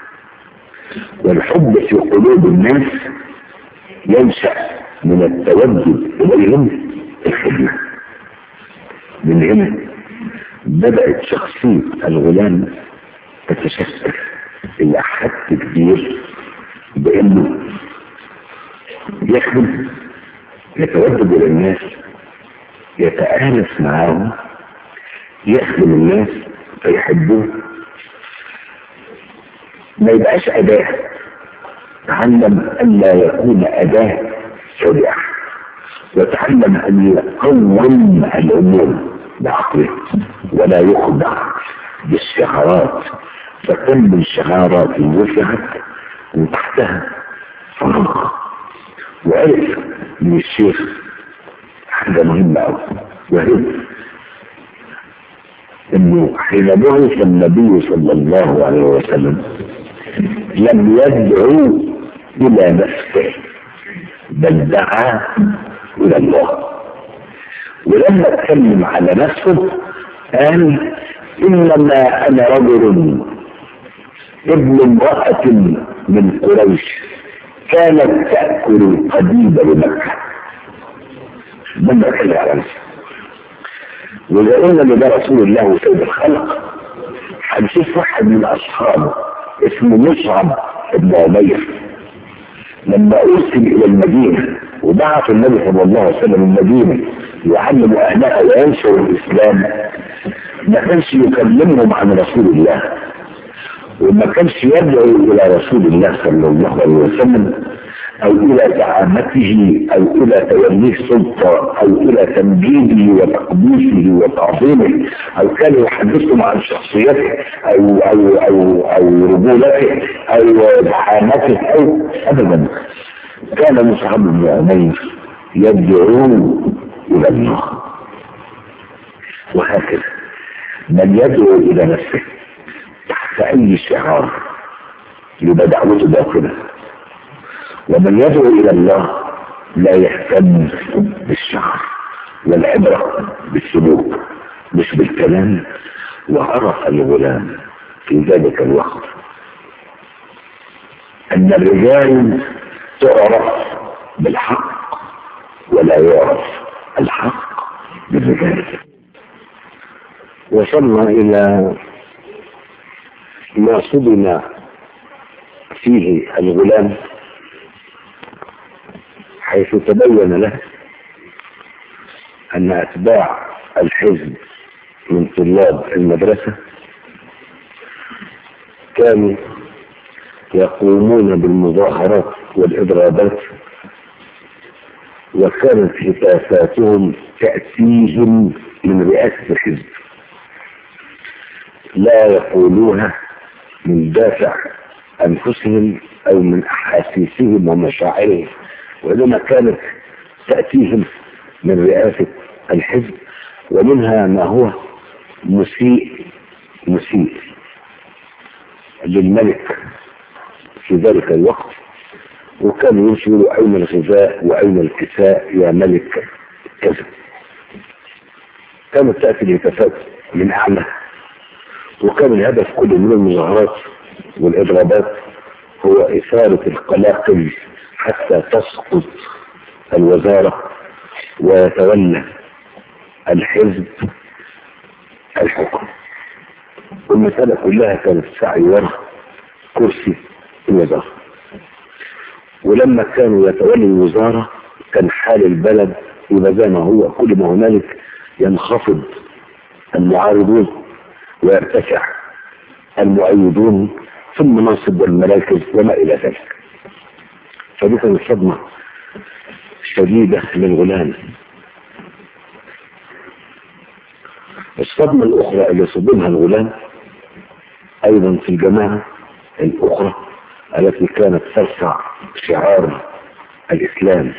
والحب في قلوب الناس ينشأ من التوجه إليهم الخدمة من هنا بدأت شخصية الغلام تتشكل إلى حد كبير بأنه يخدم يتوجه إلى الناس يتآلف معاهم يخدم الناس فيحبوه ما يبقاش أداة تعلم أن لا يكون أداة سريعة وتعلم أن يقوم الأمور بعقله ولا يخضع بالشعارات فكم من شعارات رفعت وتحتها فراغ وعرف من الشيخ حاجة مهمة أوي وهي انه حين بعث النبي صلى الله عليه وسلم لم يدعو الى نفسه بل دعا الى الله ولما اتكلم على نفسه قال انما انا رجل ابن امرأة من قريش كانت تأكل القديم بمكة من بكى على نفسه وإذا قلنا إن ده رسول الله وسيد الخلق هنشوف واحد من أصحابه اسمه مصعب بن عمير لما أرسل إلى المدينة وبعث النبي صلى الله عليه وسلم المدينة يعلم أهلها وينشر الإسلام ما كانش يكلمهم عن رسول الله وما كانش يدعو إلى رسول الله صلى الله عليه وسلم أو إلى زعامته أو إلى توليه سلطة أو إلى تمجيده وتقديسه وتعظيمه أو كان يحدثهم عن شخصيته أو أو أو أو رجولته أو زعامته أو أبدا كان مصعب بن عمير يدعو إلى الله وهكذا من يدعو إلى نفسه تحت أي شعار يبقى دعوته باطلة ومن يدعو إلى الله لا يهتم بالشعر والعبرة بالسلوك مش بالكلام وعرف الغلام في ذلك الوقت أن الرجال تعرف بالحق ولا يعرف الحق بالرجال وصلنا إلى ما صدم فيه الغلام حيث تبين له أن أتباع الحزب من طلاب المدرسة كانوا يقومون بالمظاهرات والإضرابات وكانت هتافاتهم تأتيهم من رئاسة الحزب لا يقولوها من دافع أنفسهم أو من أحاسيسهم ومشاعرهم وإنما كانت تأتيهم من رئاسة الحزب ومنها ما هو مسيء مسيء للملك في ذلك الوقت وكانوا يمشوا أين الغذاء وأين الكساء يا ملك كذا كانت تأتي الهتافات من أعلى وكان الهدف كله من المظاهرات والإضرابات هو إثارة القلاقل حتى تسقط الوزارة ويتولى الحزب الحكم والمسألة كلها كانت سعي وراء كرسي الوزارة ولما كانوا يتولوا الوزارة كان حال البلد يبقى زي ما هو كل ما هنالك ينخفض المعارضون ويرتفع المؤيدون في المناصب والمراكز وما إلى ذلك فدي كانت صدمة شديدة للغلام الصدمة الأخرى اللي صدمها الغلام أيضا في الجماعة الأخرى التي كانت ترفع شعار الإسلام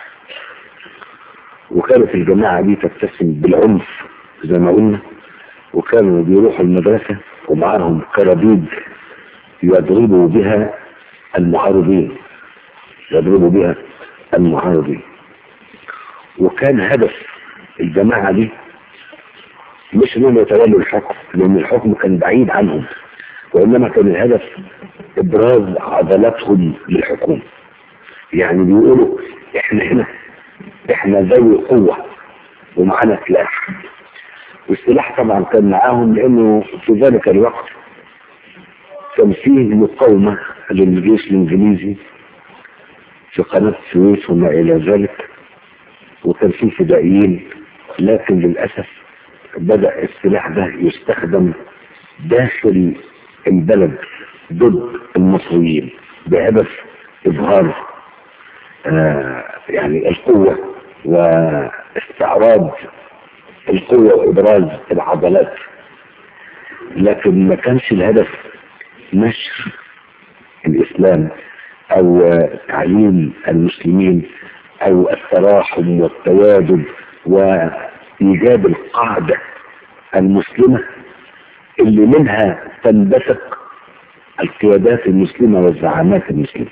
وكانت الجماعة دي تتسم بالعنف زي ما قلنا وكانوا بيروحوا المدرسة ومعاهم كرابيد يضربوا بها المعارضين يضربوا بها المعارضين وكان هدف الجماعة دي مش انهم يتولوا الحكم لان الحكم كان بعيد عنهم وانما كان الهدف ابراز عضلاتهم للحكومة يعني بيقولوا احنا هنا احنا ذوي قوة ومعانا سلاح والسلاح طبعا كان معاهم لانه في ذلك الوقت كان فيه مقاومة للجيش الانجليزي في قناة السويس وما الى ذلك وكان فيه فدائيين لكن للأسف بدأ السلاح ده يستخدم داخل البلد ضد المصريين بهدف إظهار آه يعني القوة واستعراض القوة وإبراز العضلات لكن ما كانش الهدف نشر الإسلام أو تعليم المسلمين أو التراحم والتوادد وإيجاد القاعدة المسلمة اللي منها تنبثق القيادات المسلمة والزعامات المسلمة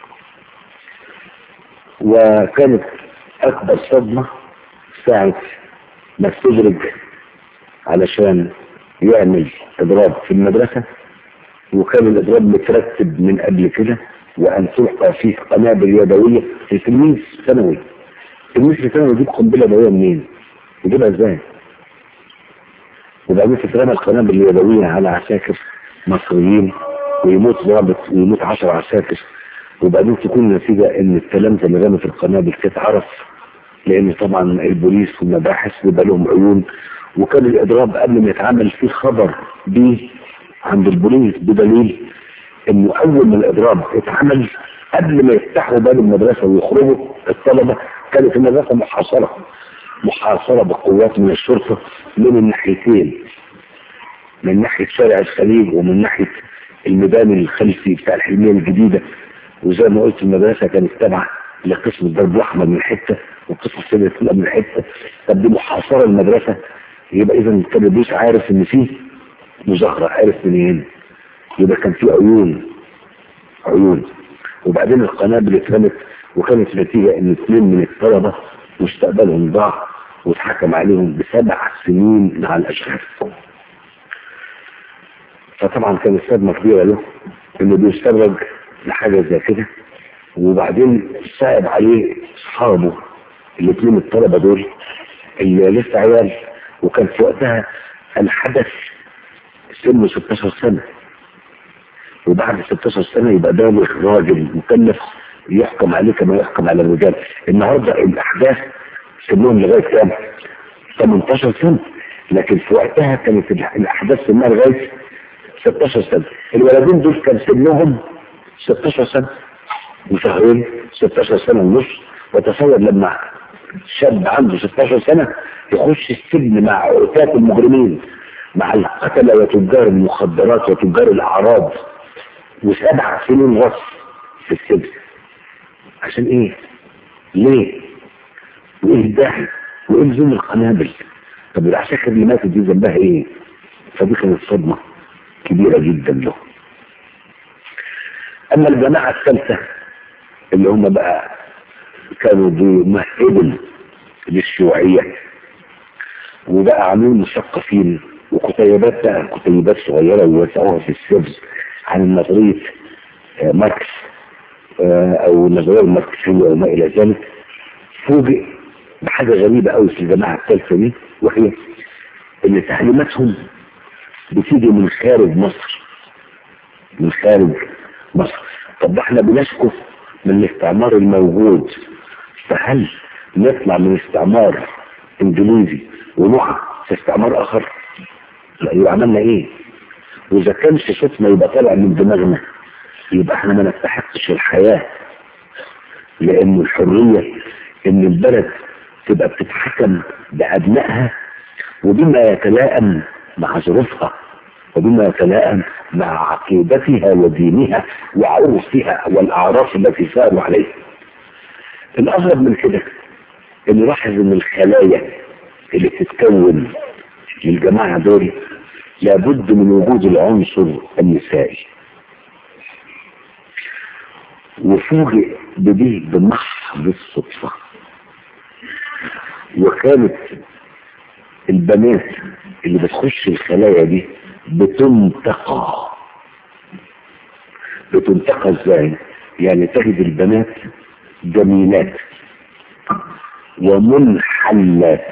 وكانت أكبر صدمة ساعة ما استدرج علشان يعمل إضراب في المدرسة وكان الإضراب مترتب من قبل كده وأن تلقى فيه قنابل يدوية في تلميذ ثانوي تلميذ في ثانوي يجيب قنبلة يدوية منين؟ يجيبها ازاي؟ وبعدين تترمى القنابل اليدوية على عساكر مصريين ويموت ضابط ويموت 10 عساكر وبعدين تكون النتيجة ان التلامذة اللي رمت القنابل تتعرف لان طبعا البوليس والمباحث بيبقى لهم عيون وكان الاضراب قبل ما يتعمل فيه خبر بيه عند البوليس بدليل انه اول ما الاضراب اتعمل قبل ما يفتحوا باب المدرسة ويخرجوا الطلبة كانت المدرسة محاصرة محاصرة بقوات من الشرطة من الناحيتين من ناحية شارع الخليج ومن ناحية الميدان الخلفي بتاع الحلمية الجديدة وزي ما قلت المدرسة كانت تابعة لقسم الضرب الأحمر من حتة وقسم السيد الفلان من حتة طب دي محاصرة المدرسة يبقى إذا كان البوليس عارف إن فيه مظاهرة عارف منين يبقى كان فيه عيون عيون وبعدين القنابل اترمت وكانت النتيجة إن اثنين من الطلبة مستقبلهم ضاع واتحكم عليهم بسبع سنين مع الأشغال فطبعا كانت صدمة كبيرة له انه بيستدرج لحاجة زي كده وبعدين صعب عليه اصحابه الاثنين الطلبة دول اللي لسه عيال وكان في وقتها الحدث سنه 16 سنة وبعد 16 سنة يبقى بالغ راجل مكلف يحكم عليه كما يحكم على الرجال النهاردة الأحداث سنهم لغاية كام 18 سنة لكن في وقتها كانت الأحداث سنها لغاية 16 سنة الولدين دول كان سنهم 16 سنة وشهرين 16 سنة ونص وتصور لما شاب عنده 16 سنة يخش السجن مع عتاة المجرمين مع القتلة وتجار المخدرات وتجار الأعراض وسبع سنين غصب في السجن عشان ايه؟ ليه؟ وايه الداعي؟ وايه لزوم القنابل؟ طب العساكر اللي ماتت دي ذنبها ايه؟ فدي كانت صدمه كبيرة جدا له اما الجماعة الثالثة اللي هم بقى كانوا بيمهدوا للشيوعية وبقى عاملين مثقفين وكتيبات بقى كتيبات صغيرة ويوزعوها في السبز عن نظرية ماركس او النظرية الماركسية وما الى ذلك فوجئ بحاجة غريبة قوي في الجماعة الثالثة دي وهي ان تعليماتهم بتيجي من خارج مصر من خارج مصر طب احنا بنشكو من الاستعمار الموجود فهل نطلع من استعمار انجليزي ونقع في استعمار اخر لا يبقى عملنا ايه واذا كان صوتنا يبقى طالع من دماغنا يبقى احنا ما نستحقش الحياة لان الحرية ان البلد تبقى بتتحكم بابنائها وبما يتلائم مع ظروفها وبما يتلائم مع عقيدتها ودينها وعرفها والاعراف التي ساروا عليها الاغرب من كده ان نلاحظ ان الخلايا اللي بتتكون للجماعه دول لابد من وجود العنصر النسائي وفوجئ بدي بمحض الصدفه وكانت البنات اللي بتخش الخلايا دي بتنتقى بتنتقى ازاي يعني تجد البنات جميلات ومنحلات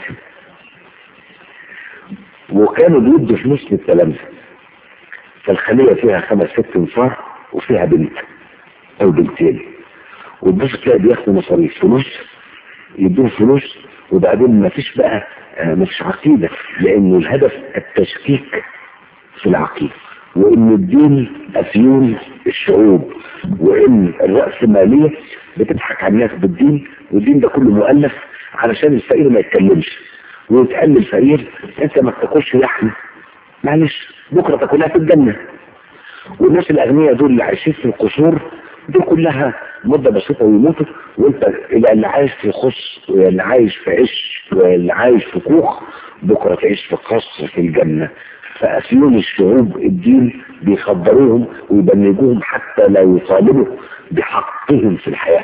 وكانوا بيدوا فلوس للتلامذة فالخلية فيها خمس ست انفار وفيها بنت او بنتين وتبص تلاقي بياخدوا مصاريف فلوس يدوهم فلوس وبعدين ما فيش بقى مش عقيدة لانه الهدف التشكيك في العقيدة وان الدين افيون الشعوب وان الرأسمالية بتضحك على الناس بالدين والدين ده كله مؤلف علشان الفقير ما يتكلمش ويتقال للفقير انت ما بتاكلش لحم معلش بكره تاكلها في الجنه والناس الاغنياء دول اللي عايشين في القصور دي كلها مدة بسيطة ويموتوا وانت اللي عايش في خص واللي عايش في عش واللي عايش في كوخ بكرة تعيش في قصر في الجنة فأسيون الشعوب الدين بيخبروهم ويبنجوهم حتى لا يطالبوا بحقهم في الحياة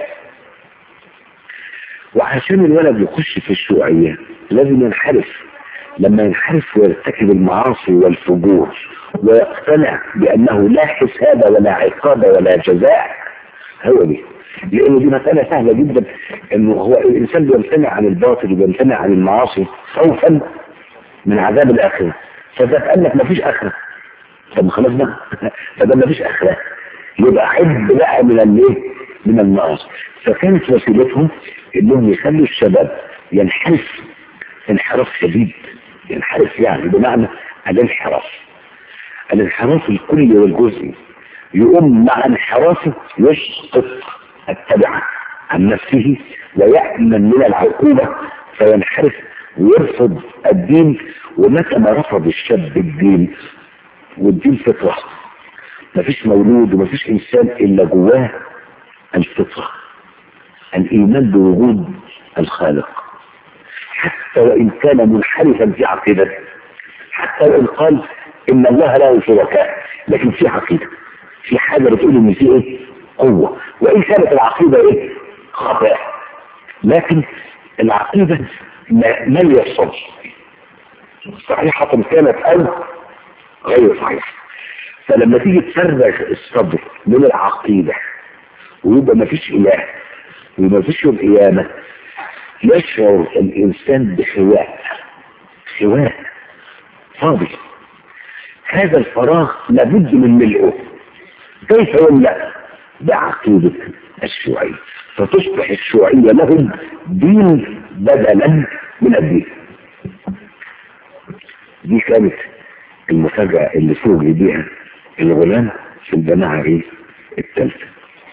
وعشان الولد يخش في الشيوعية لازم ينحرف لما ينحرف ويرتكب المعاصي والفجور ويقتنع بأنه لا حساب ولا عقاب ولا جزاء هو دي لان دي مسألة سهلة جدا انه هو الانسان بيمتنع عن الباطل وبيمتنع عن المعاصي خوفا من عذاب الاخرة فده قال لك مفيش اخرة طب خلاص بقى فده مفيش اخرة يبقى حب بقى من الايه من المعاصي فكانت وسيلتهم انهم يخلوا الشباب ينحرف انحراف شديد ينحرف يعني بمعنى الانحراف الانحراف الكلي والجزئي يقوم مع انحرافه يسقط التبع عن نفسه ويأمن من العقوبة فينحرف ويرفض الدين ومتى ما رفض الشاب الدين والدين فطرة مفيش مولود ومفيش إنسان إلا جواه الفطرة الإيمان بوجود الخالق حتى وإن كان منحرفا في عقيدته حتى وإن قال إن الله له شركاء لكن في عقيدة في حاجة بتقول إن في إيه قوة وإن كانت العقيدة إيه خطأ لكن العقيدة ما يصل صحيحة كانت أو غير صحيحة فلما تيجي تفرغ الصدر من العقيدة ويبقى ما فيش إله وما فيش يوم قيامة يشعر الإنسان بخواء خواء فاضي هذا الفراغ لابد من ملئه كيف يملأ بعقيدة الشيوعية فتصبح الشيوعية لهم دين بدلا من الدين دي كانت المفاجأة اللي فوجئ بيها الغلام في الجماعة ايه الثالثة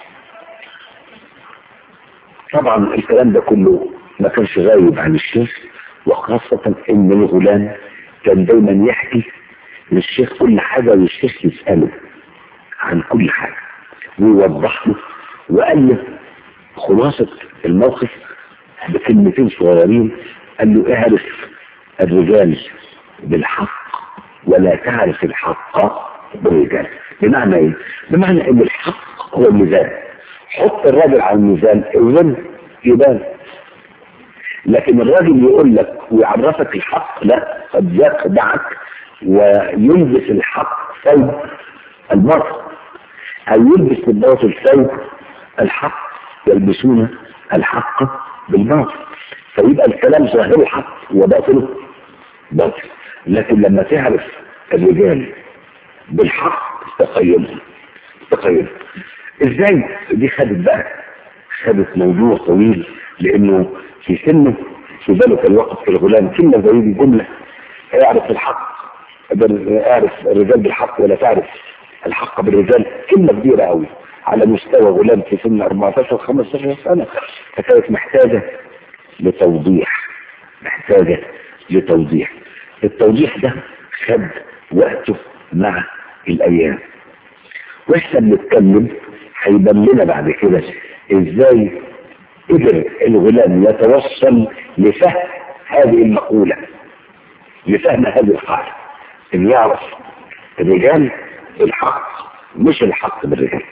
طبعا الكلام ده كله ما كانش غايب عن الشيخ وخاصة ان الغلام كان دايما يحكي للشيخ كل حاجة والشيخ يسأله عن كل حاجة ويوضح له وقال له خلاصة الموقف بكلمتين صغيرين قال له اعرف الرجال بالحق ولا تعرف الحق بالرجال بمعنى ايه؟ بمعنى ان الحق هو الميزان حط الراجل على الميزان اوزن يبان لكن الراجل يقول لك ويعرفك الحق لا قد يخدعك ويلبس الحق ثوب الباطل او يلبس الباطل ثوب الحق يلبسون الحق بالباطل فيبقى الكلام ظاهره حق وباطله باطل لكن لما تعرف الرجال بالحق تقيمهم تقيم ازاي دي خدت بقى خدت موضوع طويل لانه في سنه في ذلك الوقت في الغلام كلمة زي دي جملة اعرف الحق اعرف الرجال بالحق ولا تعرف الحق بالرجال كلمة كبيرة قوي على مستوى غلام في سن 14 15 سنة فكانت محتاجة لتوضيح محتاجة لتوضيح التوضيح ده خد وقته مع الأيام واحنا بنتكلم هيبان لنا بعد كده ازاي قدر الغلام يتوصل لفهم هذه المقولة لفهم هذه القاعدة ان يعرف الرجال الحق مش الحق بالرجال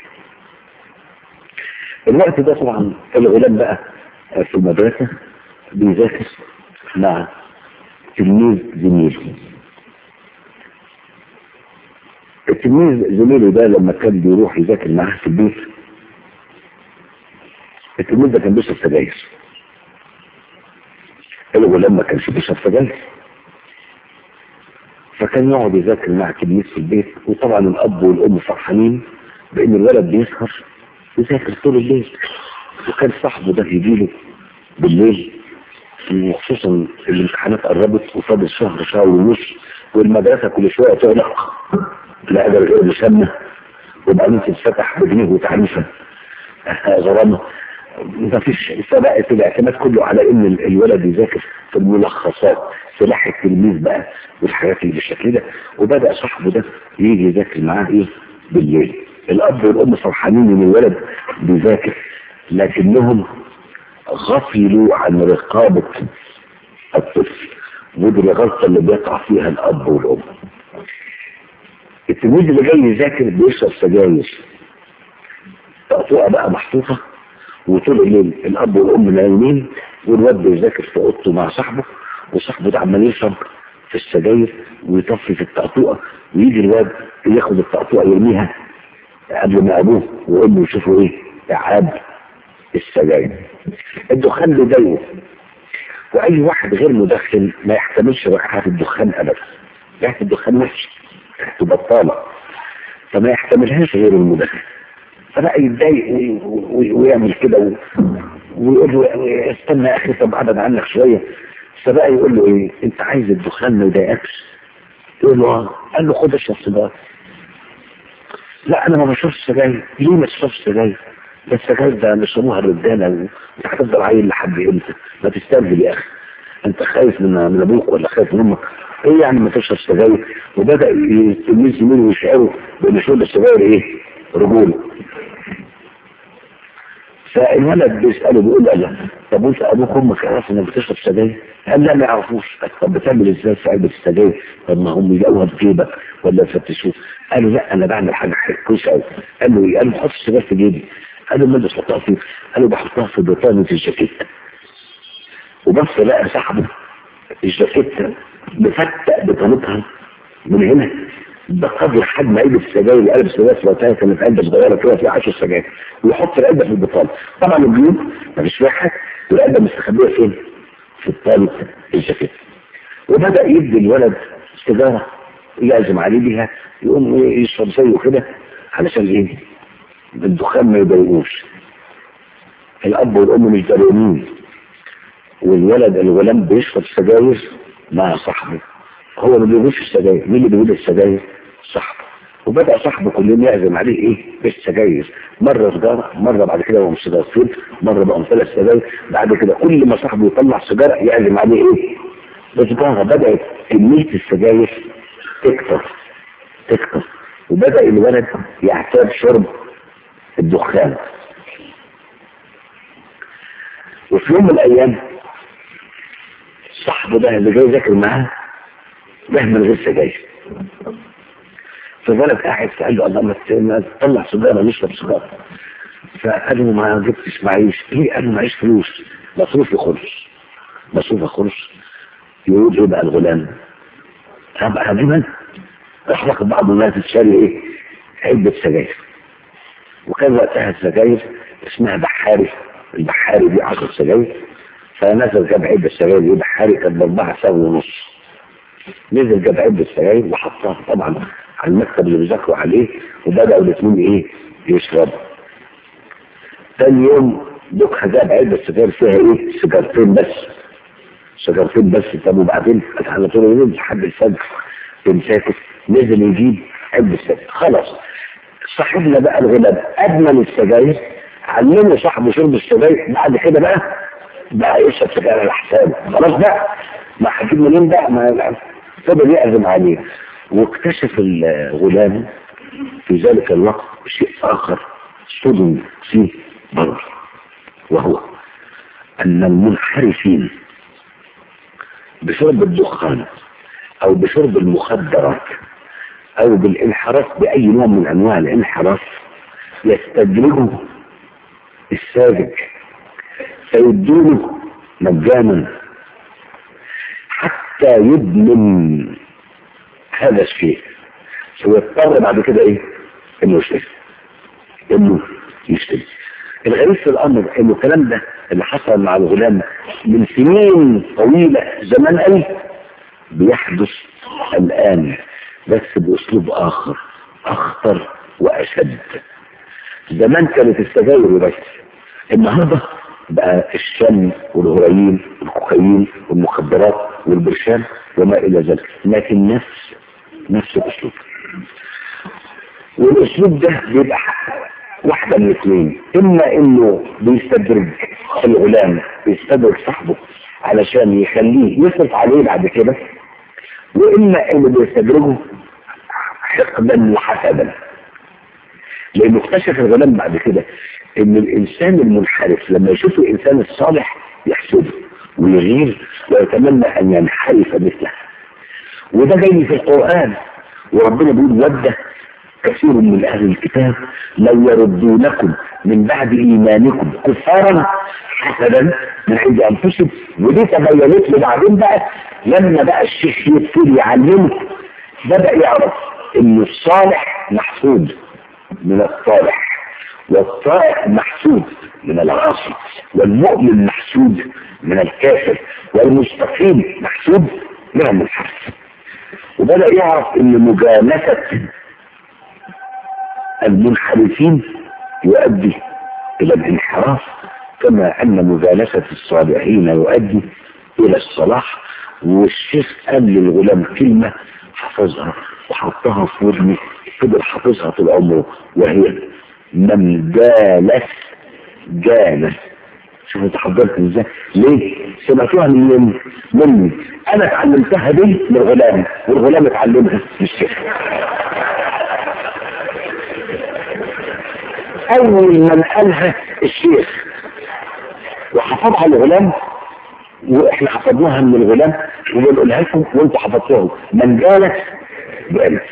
الوقت ده طبعا الغلام بقى في المدرسة بيذاكر مع تلميذ زميله التلميذ زميله ده لما كان بيروح يذاكر معاه في البيت التلميذ ده كان بيشرب سجاير الغلام ما كانش بيشرب سجاير فكان يقعد يذاكر مع تلميذ في البيت وطبعا الاب والام فرحانين بان الولد بيسهر يذاكر طول الليل وكان صاحبه ده يجيله بالليل وخصوصا الامتحانات قربت وفاضل شهر شهر ونص والمدرسه كل شويه تغلق لا قدر غير مسمى وبعدين تتفتح بجنيه وتعريفه غرامه ما فيش فبقت الاعتماد كله على ان الولد يذاكر في الملخصات سلاح التلميذ بقى والحاجات اللي بالشكل ده وبدا صاحبه ده يجي يذاكر معاه ايه بالليل الاب والام فرحانين ان الولد بيذاكر لكنهم غفلوا عن رقابة الطفل ودي الغلطة اللي بيقع فيها الأب والأم التلميذ اللي جاي يذاكر بيشرب سجاير تقطوعة بقى محطوطة وطول الليل الأب والأم نايمين والواد بيذاكر في أوضته مع صاحبه وصاحبه ده عمال يشرب في السجاير ويطفي في التقطوعة ويجي الواد ياخد التقطوعة يرميها قبل ما أبوه وأمه يشوفوا إيه استيعاب السجاير الدخان بيضايقه واي واحد غير مدخن ما يحتملش رائحه الدخان ابدا رائحه الدخان وحش ريحته بطاله فما يحتملهاش غير المدخن فبقى يتضايق وي- وي- ويعمل كده و- ويقول له استنى يا اخي طب ابعد عنك شويه فبقى يقول له ايه انت عايز الدخان ما يضايقكش يقول له اه قال له خد اشرب سيجاره لا انا ما بشربش سجاير ليه ما تشربش سجاير ده السجاير ده بيشربوها الرجاله وانت هتفضل عيل لحد امتى ما تسترجل يا اخي انت خايف من من ابوك ولا خايف من امك ايه يعني ما تشرب سجاير وبدا التلميذ زميله يشعره بان شرب السجاير ايه رجوله فالولد بيساله بيقول له لا طب وانت ابوك وامك عرفوا انك بتشرب سجاير؟ قال لا ما يعرفوش طب بتعمل ازاي في علبه السجاير؟ طب ما هم يلاقوها في جيبك ولا يفتشوه قالوا لا انا بعمل حاجه كويسه قوي قال له ايه؟ قال له حط السجاير في جيبي قال له ما بتحطها فيه؟ قال له بحطها في بطانه الجاكيت وبص لقى صاحبه الجاكيت مفتق بطانتها من هنا بقدر حجم علبة السجاير اللي قلب السجاير في وقتها كانت علبة صغيرة كده فيها 10 سجاير ويحط العلبة في البطانة طبعا الجيوب مفيش فيها حاجة والعلبة مستخبية فين؟ في بطانة الجاكيت وبدأ يدي الولد سيجارة يعزم عليه بيها يقوم يشرب زيه كده علشان ايه؟ الدخان ما يضايقوش الأب والأم مش داريين والولد الغلام بيشرب سجاير مع صاحبه هو ما بيقولش السجاير مين اللي بيقول السجاير صاحبه وبدأ صاحبه كل يوم يعزم عليه ايه بالسجاير مرة سجارة مرة بعد كده هو سجارتين مرة بقى ثلاث سجاير بعد كده كل ما صاحبه يطلع سيجارة يعزم عليه ايه بسجارة بدأت كمية السجاير تكتر تكتر وبدأ الولد يعتاد شرب الدخان وفي يوم من الايام صاحبه ده اللي جاي يذاكر معاه ده من غير سجاير فالولد قاعد فقال له الله ما ت- ما تطلع سيجاره نشرب سيجاره فقال له ما جبتش معيش ليه قال له معيش فلوس مصروفي خلص مصروفي خلص يقول ايه بقى الغلام هبقى هجيبها راح واخد بعض الناس تشتري ايه علبه سجاير وكان وقتها السجاير اسمها بحاري البحاري دي 10 سجاير فنزل جاب علبه سجاير دي بحاري كانت باربعه سنه ونص نزل جاب علبه سجاير وحطها طبعا على المكتب اللي بيذاكروا عليه وبداوا الاثنين ايه يشربوا تاني يوم دوكها جاب علبه سجاير فيها ايه سيجارتين بس سيجارتين بس طب وبعدين على طول ينزل لحد الفجر يمسكه نزل يجيب علبه سجاير خلاص صاحبنا بقى الغلاب ادمن السجاير علمه صاحبه شرب السجاير بعد كده بقى بقى يشرب سجاير على حسابه خلاص بقى ما هجيب منين بقى ما فضل يعزم عليه واكتشف الغلام في ذلك الوقت شيء اخر صدم فيه بره وهو ان المنحرفين بشرب الدخان او بشرب المخدرات او بالانحراف باي نوع من انواع الانحراف يستدرجه الساذج فيدونه مجانا حتى يدمن هذا الشيء ويضطر بعد كده ايه انه يشتري انه يشتري الغريب في الامر انه الكلام ده اللي حصل مع الغلام من سنين طويلة زمان قوي بيحدث الان بس باسلوب اخر اخطر واشد زمان كانت السجاير وبس النهارده بقى الشم والهرايين والكوكايين والمخدرات والبرشام وما الى ذلك لكن نفس نفس الاسلوب والاسلوب ده بيبقى واحده من اثنين اما انه بيستدرج الغلام بيستدرج صاحبه علشان يخليه يصرف عليه بعد كده واما انه بيستدرجه حقدا وحسدا لانه اكتشف الغلام بعد كده ان الانسان المنحرف لما يشوف الانسان الصالح يحسده ويغير ويتمنى ان ينحرف مثله وده جاي في القرآن وربنا بيقول ود كثير من اهل الكتاب لو يردونكم من بعد ايمانكم كفارا حسدا من عند انفسهم ودي تبينت له بعدين بقى لما بقى الشيخ يبتدي يعلمه بدا يعرف ان الصالح محسود من الصالح والطائع محسود من العاصي والمؤمن محسود من الكافر والمستقيم محسود من المنحرف وبدأ يعرف ان مجانسة المنحرفين يؤدي الى الانحراف كما ان مجالسة الصالحين يؤدي الى الصلاح والشيخ قال للغلام كلمة حفظها وحطها في ودني فضل حافظها طول عمره وهي من جالس جالس شوف انت حضرت ازاي ليه سمعتوها من مني انا اتعلمتها دي من الغلام والغلام اتعلمها من الشيخ اول من قالها الشيخ وحفظها الغلام واحنا حفظناها من الغلام وبنقولها لكم وانتوا حفظتوها من جالس جالس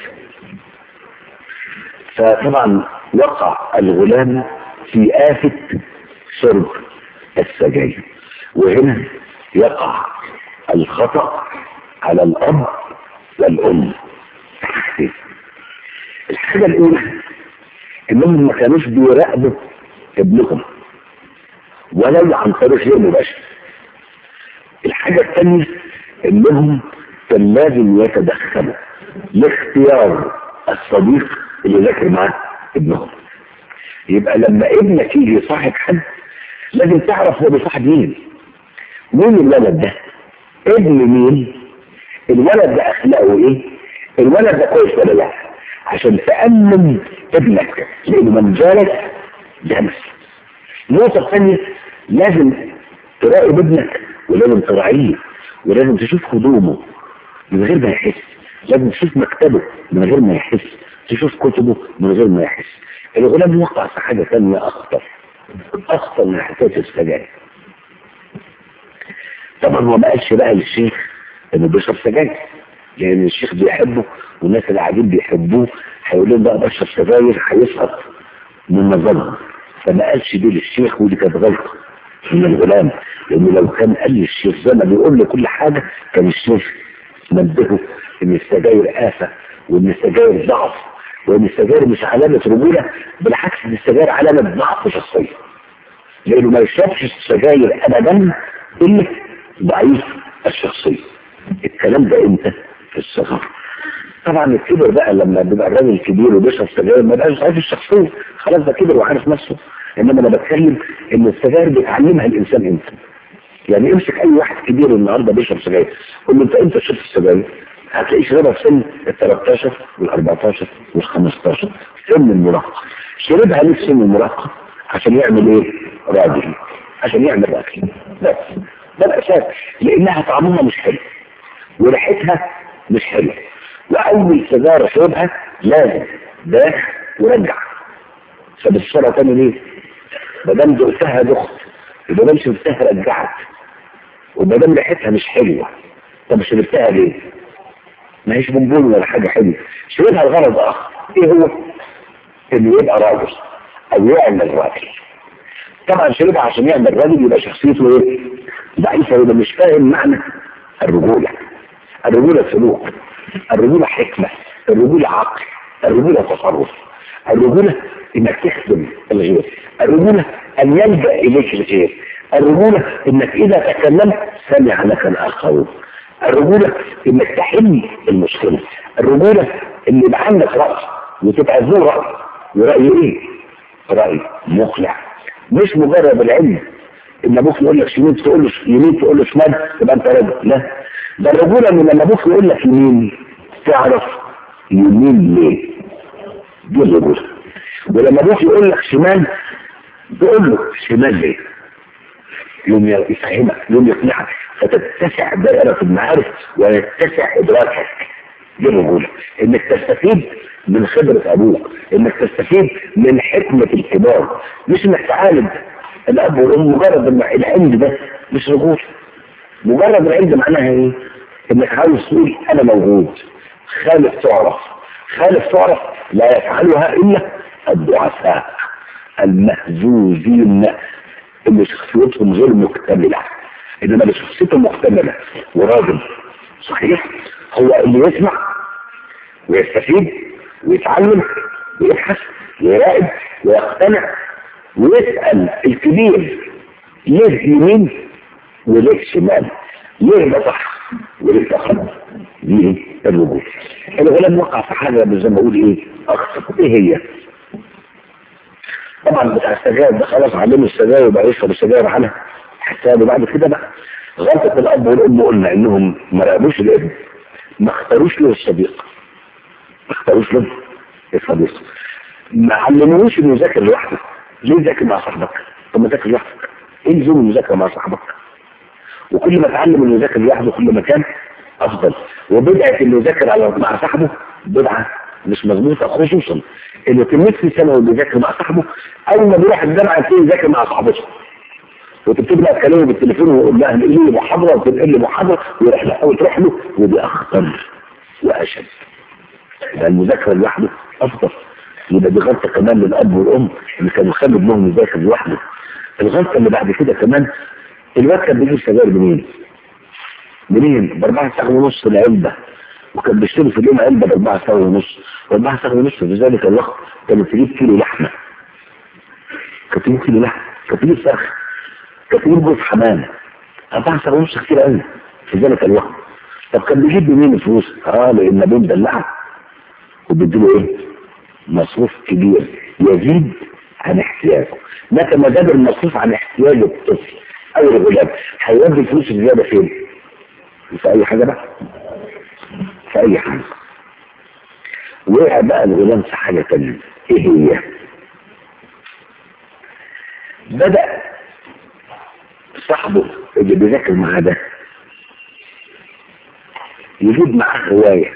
فطبعا وقع الغلام في آفة شرب السجاير وهنا يقع الخطأ على الأب والأم حاجتين الحاجة الأولى إنهم ما كانوش بيراقبوا ابنهم ولو عن طريق غير مباشر الحاجة الثانية إنهم كان لازم يتدخلوا لاختيار الصديق اللي ذاكر معاه ابنهم يبقى لما ابنك يجي يصاحب حد لازم تعرف هو بيصاحب مين مين الولد ده ابن مين الولد ده اخلاقه ايه الولد ده كويس ولا لا عشان تأمن ابنك لانه من جالس جالس النقطة الثانية لازم تراقب ابنك ولازم تراعيه ولازم تشوف هدومه من غير ما يحس لازم تشوف مكتبه من غير ما يحس تشوف كتبه من غير ما يحس الغلام وقع في حاجة ثانية أخطر أخطر من حكاية السجاير طبعا هو ما قالش بقى للشيخ انه بيشرب سجاير لان الشيخ بيحبه والناس اللي قاعدين بيحبوه هيقول لهم بقى بشرب سجاير هيسقط من نظرهم فما قالش دي للشيخ ودي كانت غلطه من الغلام لانه لو كان قال للشيخ زي ما بيقول لي كل حاجه كان الشيخ نبهه ان السجاير آفة وان السجاير ضعف وان السجاير مش علامة رجولة بالعكس ان السجاير علامة ضعف شخصية لانه ما يشربش السجاير ابدا الا ضعيف الشخصية الكلام ده امتى في الصغر طبعا الكبر بقى لما بيبقى الراجل كبير وبيشرب سجاير ما بقاش ضعيف الشخصية خلاص ده كبر وعارف نفسه انما انا بتكلم ان السجاير بيتعلمها الانسان امتى يعني امسك اي واحد كبير النهارده بيشرب سجاير قول له انت امتى شربت السجاير هتلاقيه شربها في سن ال 13 وال 14 وال 15 سن المراهقه شربها ليه في سن المراهقه عشان يعمل ايه؟ راجل عشان يعمل اكل بس ده الاساس لانها طعمها مش حلو وريحتها مش حلوه واول سيجاره شربها لازم داخ ورجع فبالصلاه تاني ليه؟ ما دام دقتها دخت يبقى دام شربتها رجعت وما دام ريحتها مش حلوه طب شربتها ليه؟ ما هيش بونبون ولا حاجه حلوه شربها لغرض اخر ايه هو؟ انه يبقى راجل او يعمل راجل طبعا شربها عشان يعمل راجل يبقى شخصيته ايه؟ ضعيفه يبقى مش فاهم معنى الرجوله الرجوله سلوك الرجوله حكمه الرجوله عقل الرجوله تصرف الرجوله انك تخدم الغير الرجوله ان يلجا اليك الغير الرجوله انك اذا تكلمت سمع لك الاخرون الرجوله انك تحل المشكله الرجوله ان يبقى عندك راي وتبقى ذو راي وراي ايه؟ راي مقنع مش مجرد العلم ان ابوك يقول لك يمين تقول له يمين تقول له شمال تبقى انت راجل لا ده الرجوله ان لما ابوك يقول لك يمين تعرف يمين ليه دي الرجوله ولما ابوك يقول لك شمال تقول له شمال ليه يوم يفهمك يوم يقنعك فتتسع دائرة المعارف ويتسع إدراكك دي الرجولة إنك تستفيد من خبرة أبوك إنك تستفيد من حكمة الكبار مش إنك تعالج الأب والأم مجرد العند ده مش رجولة مجرد العند معناها إيه؟ إنك عاوز تقول أنا موجود خالف تعرف خالف تعرف لا يفعلها إلا الضعفاء المهزوزين اللي شخصيتهم غير مكتملة انما اللي شخصيته مكتملة وراجل صحيح هو اللي يسمع ويستفيد ويتعلم ويبحث ويراقب ويقتنع ويسأل الكبير ليه يمين وليه شمال ليه ده صح وليه ده غلط دي الوجود الغلام وقع في حاجة زي ما بقول ايه اخطر ايه هي طبعا بتاع السجاير ده خلاص علمه السجاير وبقى يشرب السجاير على حسابه بعد كده بقى غلطة الاب والام قلنا انهم ما راقبوش الابن ما اختاروش له الصديق ما اختاروش له الصديق ما علموش انه يذاكر لوحده ليه ذاكر مع صاحبك طب ما ذاكر لوحدك ايه لزوم المذاكره مع صاحبك وكل ما اتعلم انه يذاكر لوحده كل ما كان افضل وبدعه انه يذاكر على مع صاحبه بدعه مش مظبوطه خصوصا انه تلميذ في سنه واللي يذاكر مع صاحبه اول ما بيروح الجامعه يبتدي يذاكر مع صاحبته وتبتدي بقى تكلمه بالتليفون ويقول لها انقلي لي محاضره وتنقل لي محاضره ويروح لها وتروح له ودي اخطر واشد ده المذاكره لوحده افضل يبقى دي غلطه كمان للاب والام اللي كانوا يخلوا ابنهم يذاكر لوحده الغلطه اللي بعد كده كمان الواد كان بيجيب سجاير منين؟ منين؟ ب 4 ساعة ونص العلبة وكان بيشتري في اليوم علبة ب 4 ساعة ونص و 4 ساعة ونص في ذلك الوقت كانت تجيب كيلو لحمة كانت تجيب كيلو لحمة كانت تجيب فرخ كانت تجيب جوز حمام 4 ساعة ونص كتير قوي في ذلك الوقت طب كان بيجيب منين الفلوس؟ اه لان ابوه مدلعه وبيديله ايه؟ مصروف كبير يزيد عن احتياجه متى ما زاد المصروف عن احتياج الطفل او الغلام هيودي الفلوس الزياده فين؟ في اي حاجه بقى في اي حاجه وقع بقى الغلام في حاجه تانية ايه هي؟ بدأ صاحبه اللي بيذاكر معاه ده يجيب معاه روايه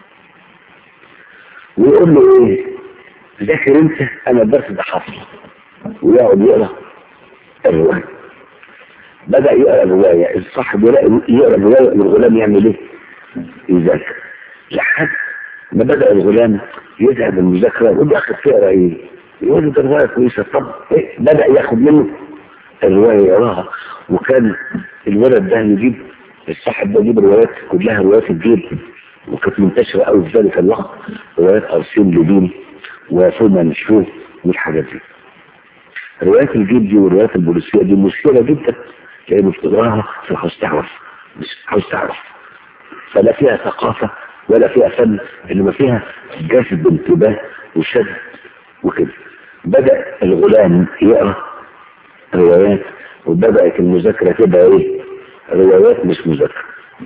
ويقول له ايه ذاكر انت انا الدرس ده حفظ ويقعد يقرا الروايه بدا يقرا الروايه الصاحب يقرا الروايه الغلام يعمل ايه؟ يذاكر لحد ما بدا الغلام يذهب المذاكره يقول له اخي تقرا ايه؟ يقول له ده روايه كويسه طب إيه؟ بدا ياخد منه الروايه يقراها وكان الولد ده يجيب الصاحب ده يجيب روايات كلها روايات الجيب وكانت منتشرة قوي في ذلك الوقت روايات أرسين لدين وفيلم مشهور والحاجات دي روايات الجيب دي والروايات البوليسية دي مشكلة جدا لأنه بتقراها مش عاوز تعرف مش عاوز تعرف فلا فيها ثقافة ولا فيها فن إنما فيها جذب انتباه وشد وكده بدأ الغلام يقرأ روايات وبدأت المذاكرة تبقى إيه روايات مش مذاكرة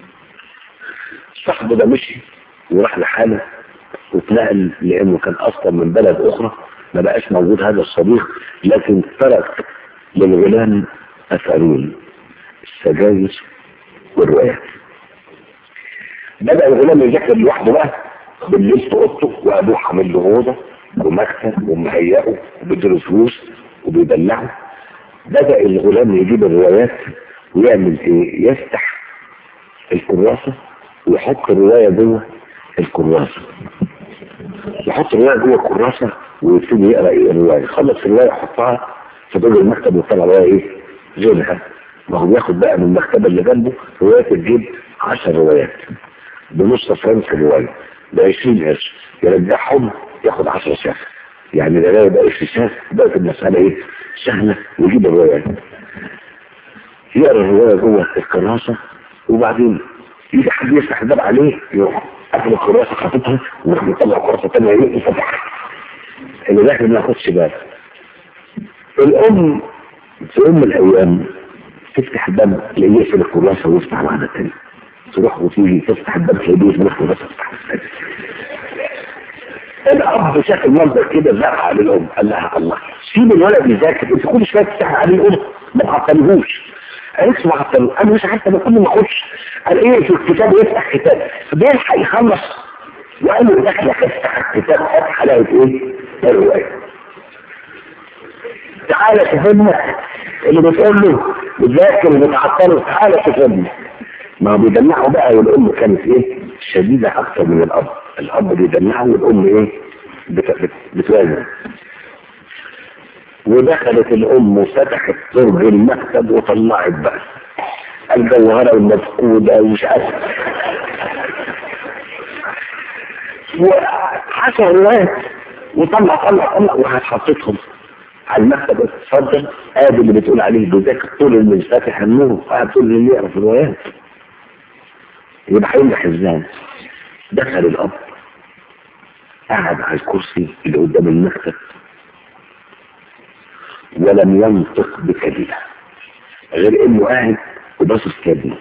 صاحبه ده مشي وراح لحاله واتنقل لانه كان اصلا من بلد اخرى ما بقاش موجود هذا الصديق لكن ترك للغلام اثرين السجاير والروايات بدأ الغلام يذاكر لوحده بقى بالليل في اوضته وابوه حامل له اوضه ومكتب ومهيئه وبيديله فلوس وبيدلعه بدأ الغلام يجيب الروايات ويعمل ايه؟ يفتح الكراسه ويحط الرواية جوه الكراسة يحط الرواية جوه الكراسة ويبتدي يقرا ايه الرواية خلص الرواية يحطها في دور المكتب ويطلع رواية ايه غيرها ما هو بياخد بقى من المكتبة اللي جنبه رواية تجيب 10 روايات بنص فرنك الرواية ب 20 قرش يرجعهم ياخد 10 ساعة يعني الرواية بقى في ساعة بقت المسألة ايه سهلة ويجيب الروايات يقرا الرواية جوه الكراسة وبعدين يجي حد يفتح الباب عليه يروح قافل الكراسه خاطفها ويروح يطلع كراسه ثانيه يروح يفتحها اللي داخل ما ياخدش باله الام في يوم من الايام تفتح الباب تلاقيه يقفل الكراسه ويفتح واحده ثانيه تروح وتيجي تفتح الباب تلاقيه يقفل الكراسه ويفتح واحده الاب شاف المنظر كده زرع للام قال لها الله سيب الولد يذاكر انت كل شويه تفتح عليه الام ما تعطلهوش قالت له عطل انا مش عارفه انا كل ما اخش الاقيه في الكتاب يفتح كتاب بيلحق يخلص وقال له دخلك افتح الكتاب فتح لقيت ايه؟ الروايه تعالى تفهمنا اللي بتقول له بتذاكر وبتعطله تعالى تفهمنا ما هو بيدلعه بقى والام كانت ايه؟ شديده اكتر من الاب الاب بيدلعه والام ايه؟ بت... بت... بتوازن ودخلت الام وفتحت درج المكتب وطلعت بقى الجوهرة المفقودة ومش عارف وعشر روايات وطلع طلع طلع وهتحطتهم على المكتب اتفضل ادي اللي بتقول عليه بذاكر طول اللي فاتح النور قاعد طول اللي يعرف الروايات يبقى هينجح ازاي دخل الاب قعد على الكرسي اللي قدام المكتب ولم ينطق بكلمه غير انه قاعد وباصص كابنه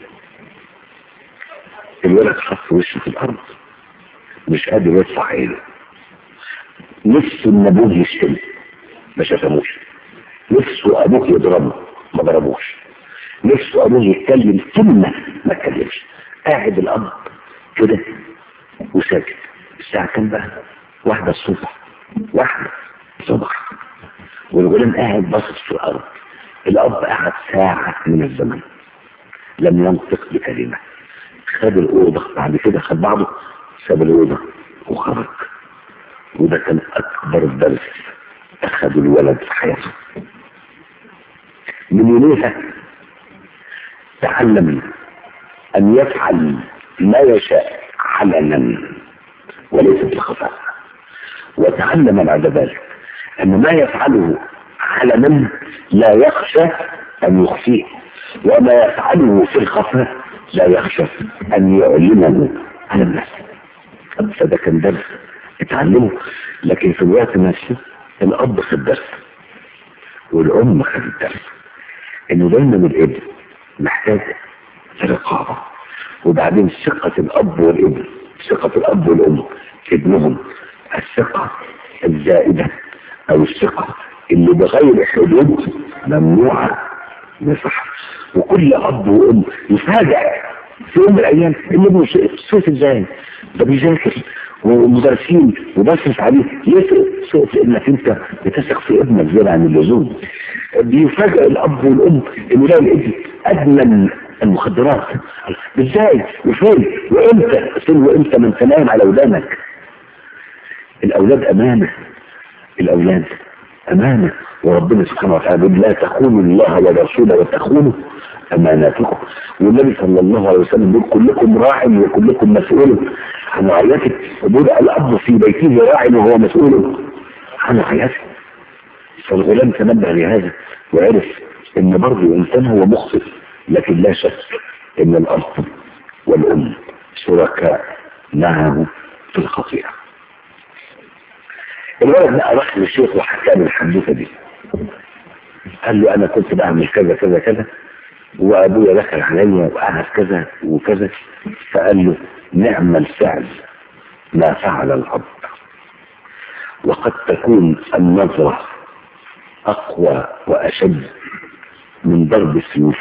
الولد حط وشه في الارض مش قادر يرفع عينه نفسه ان ابوه يشتم ما شتموش نفسه ابوه يضربه ما ضربوش نفسه ابوه يتكلم كلمه ما اتكلمش قاعد الاب كده وساكت الساعه كام بقى واحده الصبح واحده الصبح والغلام قاعد باصص في الارض الاب قعد ساعه من الزمن لم ينطق بكلمه خد الاوضه بعد كده خد بعضه ساب الاوضه وخرج وده كان اكبر درس اخذ الولد في حياته من يوميها تعلم ان يفعل ما يشاء علنا وليس في الخفاء وتعلم بعد ذلك ان ما يفعله علنا لا يخشى ان يخفيه وما يفعله في الخفاء لا يخشى ان يعلنه على الناس فده كان درس اتعلمه لكن في الوقت نفسه الاب خد درس والام خدت درس انه دايما الابن محتاج رقابه وبعدين ثقه الاب والابن ثقه الاب والام في ابنهم الثقه الزائده او الثقه اللي بغير حدود ممنوعه بصح وكل اب وام يفاجئ في يوم من الايام ان ابنه صوت ازاي ده بيذاكر ومدرسين وبصرف عليه يفرق صوت انك انت بتثق في ابنك زياده عن اللزوم بيفاجئ الاب والام انه يلاقي الابن ادمن المخدرات ازاي وفين وامتى فين وامتى ما انت نايم على اولادك الاولاد امانه الاولاد امانه وربنا سبحانه وتعالى يقول لا تخونوا الله ورسوله وتخونوا اماناتكم والنبي صلى الله عليه وسلم يقول كلكم راع وكلكم مسؤول عن رعيته يقول الاب في بيته راع وهو مسؤول عن رعيته فالغلام تنبه لهذا وعرف ان برضه الانسان هو مخطئ لكن لا شك ان الاب والام شركاء معه في الخطيئه الولد بقى راح للشيخ وحكى له الحدوته دي قال له انا كنت بعمل كذا كذا كذا وابويا دخل عليا وقعد كذا وكذا فقال له نعم الفعل ما فعل الاب وقد تكون النظرة اقوى واشد من ضرب السيوف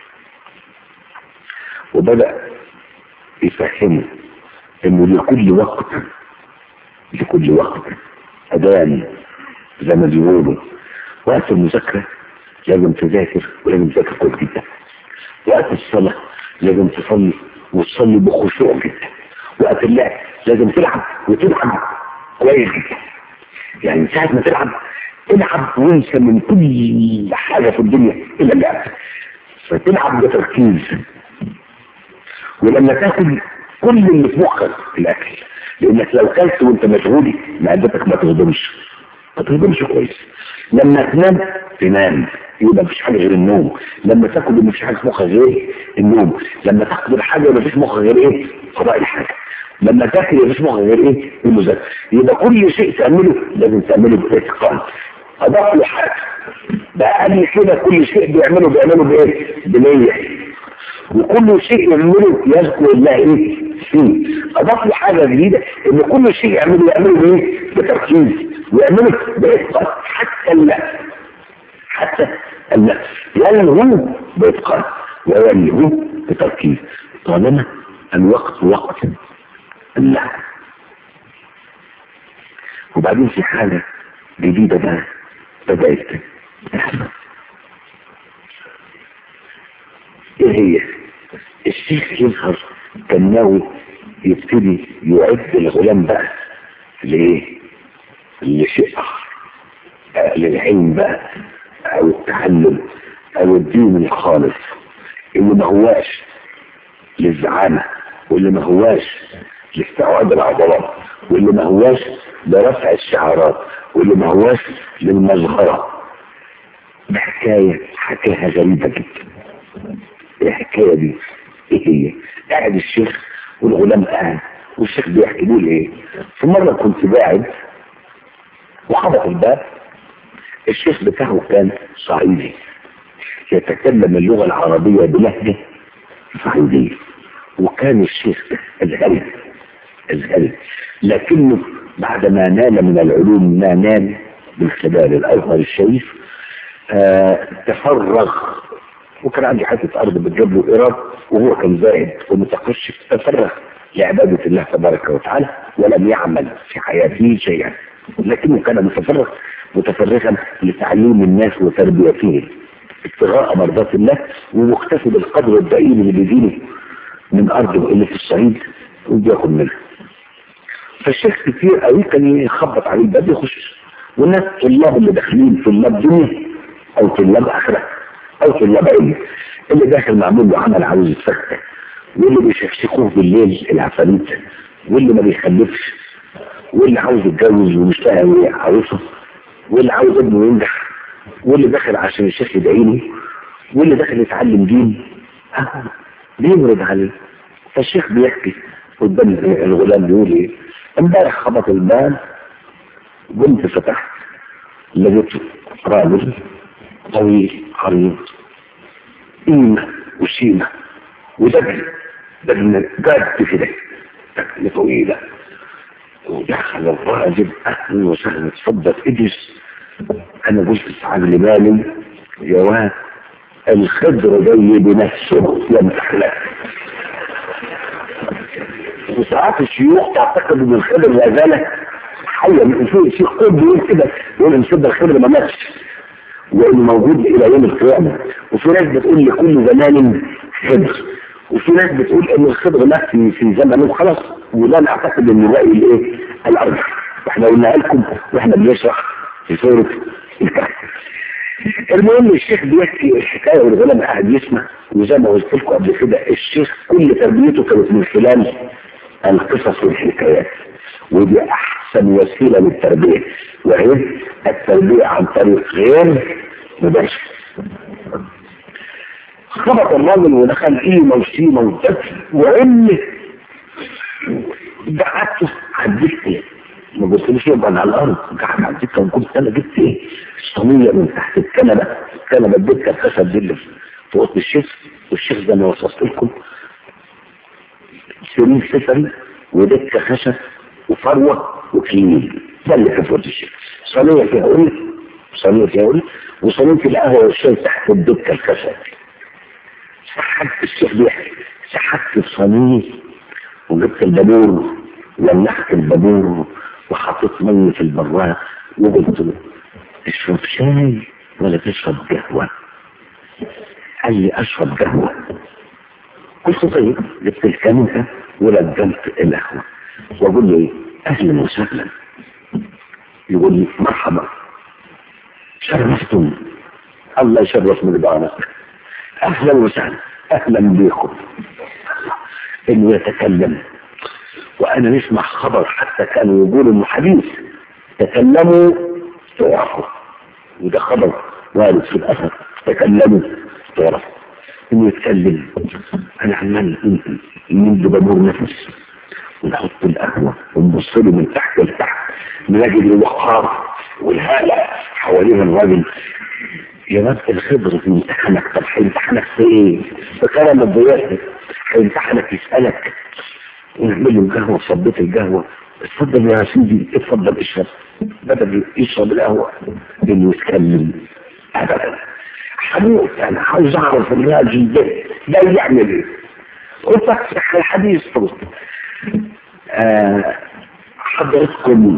وبدأ يفهمه انه لكل وقت لكل وقت اذان زي ما بيقولوا وقت المذاكرة لازم تذاكر ولازم تذاكر كويس جدا وقت الصلاة لازم تصلي وتصلي بخشوع جدا وقت اللعب لازم تلعب وتلعب كويس جدا يعني ساعة ما تلعب العب وانسى من كل حاجة في الدنيا الا اللعب فتلعب بتركيز ولما تاكل كل اللي في مخك الاكل لانك لو كلت وانت مشغول معدتك ما تهضمش ما تهضمش كويس لما تنام تنام يبقى مفيش حاجه غير النوم لما تاكل مفيش حاجه في مخك غير النوم لما تاكل حاجه مفيش مخك غير ايه قضاء الحاجه لما تاكل مفيش مخك غير ايه المذاكره يبقى كل شيء تعمله لازم تعمله باتقان اضاف له حاجه بأقل كده كل شيء بيعمله بيعمله بايه بنيه وكل شيء يعمله يذكر الله ايه فيه اضاف له حاجه جديده ان كل شيء يعمله يعمله بايه بتركيز ويعمله باتقان حتى اللعب حتى اللعب يلهو باتقان ويلهو بتركيز طالما الوقت وقت اللعب وبعدين في حاجه جديده بقى بدات تحصل ايه هي الشيخ يظهر كان ناوي يبتدي يعد الغلام بقى لايه لشيء اخر آه للعلم بقى او التعلم او الدين الخالص اللي ما هواش للزعامه واللي ما هواش لاستعراض العضلات واللي ما هواش لرفع الشعارات واللي ما هواش للمظهره بحكاية حكاها غريبة جدا الحكاية دي ايه هي قاعد الشيخ والغلام قاعد والشيخ بيحكي له ايه في مرة كنت قاعد وخبط الباب الشيخ بتاعه كان صعيدي يتكلم اللغة العربية بلهجة صعيدية وكان الشيخ أزهري أزهري لكنه بعدما نال من العلوم ما نال من خلال الأزهر الشريف آه تفرغ وكان عندي حتة أرض بتجيب له إيراد وهو كان زاهد ومتقشف تفرغ لعبادة الله تبارك وتعالى ولم يعمل في حياته شيئا لكنه كان متفرغ متفرغا لتعليم الناس وتربيتهم ابتغاء مرضات الله ومكتفي بالقدر الضئيل اللي بيجيله من أرضه اللي في الصعيد وبياخد منها فالشيخ كتير قوي كان يخبط عليه الباب يخش والناس طلاب اللي داخلين طلاب دنيا او طلاب اخره او طلاب علم اللي داخل معمول له عمل عاوز يتفكر واللي بيشكشكوه بالليل العفاريت واللي ما بيخلفش واللي عاوز يتجوز ومش لاقي عروسه واللي عاوز ابنه ينجح واللي داخل عشان الشيخ يدعي له واللي داخل يتعلم دين آه، بيمرض عليه فالشيخ بيحكي قدام الغلام بيقول ايه امبارح خبط الباب قمت فتحت لقيت راجل طويل عريض قيمة وشيمة ودجل دجل جاد كده دجل طويلة ودخل الراجل أهلا وسهلا اتفضل اجلس أنا قلت تعال بالي يا واد الخضر جاي بنفسه يمسح لك وساعات الشيوخ تعتقد ان الخضر لا زال حيا من في شيخ قطب بيقول كده يقول ان سيدنا الخضر ما ماتش وانه موجود الى يوم القيامه وفي ناس بتقول لكل زمان خضر وفي ناس بتقول ان الخضر مات في في زمنه وخلاص ولا نعتقد ان الراي الايه الارجح واحنا قلنا لكم واحنا بنشرح في سوره الكهف المهم الشيخ بيحكي الحكايه والغلام قاعد يسمع وزي ما قلت لكم قبل كده الشيخ كل تربيته كانت من خلال القصص والحكايات ودي احسن وسيله للتربيه وهي التربيه عن طريق غير مباشر خبط الراجل ودخل قيمه وشيمه وطفل وعمه دعته عديت ايه ما قلتليش يبقى على الارض قاعد على الدكه وكنت انا جبت ايه صينيه من تحت الكنبه الكنبه الدكه الخشب دي اللي في اوضه الشيخ والشيخ زي ما وصفت لكم سرير سفري ودكه خشب وفروه وكليل ده اللي في اوضه الشيخ صينيه فيها قلت صينيه فيها قلت وصينيه القهوه والشاي تحت الدكه الخشب سحبت الشيخ بيحكي سحبت الصينيه وجبت البابور ولحت البابور وحطيت مية في البراء وقلت له اشرب شاي ولا تشرب قهوة قال لي اشرب قهوة قلت طيب جبت الكنكة ولجمت القهوة واقول له ايه اهلا وسهلا يقول لي مرحبا شرفتم الله يشرف من دعانك اهلا وسهلا اهلا بكم انه يتكلم وانا نسمع خبر حتى كانوا يقولوا انه حديث تكلموا تعرفوا وده خبر وارد في الاثر تكلموا تعرفوا انه يتكلم انا عمال من بامور نفس ونحط القهوه ونبص له من تحت لتحت نلاقي الوقار والهاله حوالين الراجل يا رب الخبر في امتحانك طب هيمتحنك في ايه؟ في كرم الضيافه هيمتحنك يسالك ونعمل له القهوه صبيت القهوه اتفضل يا سيدي اتفضل اشرب بدل يشرب القهوه انه يتكلم ابدا حموت انا عاوز اعرف الراجل ده ده يعمل ايه قلت افتح الحديث آه حضرتكم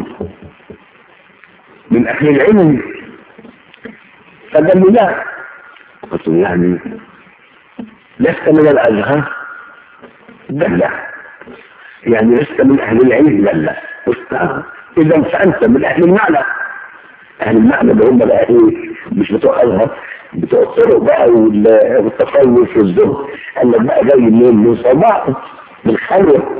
من اهل العلم فقال لي لا قلت له يعني لست من الازهر قال لا يعني لست من اهل العلم لا لا قلت آه. اذا فانت من اهل المعنى اهل المعنى اللي هم بقى ايه مش بتوع ازهر بتوع الطرق بقى والتصوف والزهد قال لك بقى جاي منين من صباح من الخلوه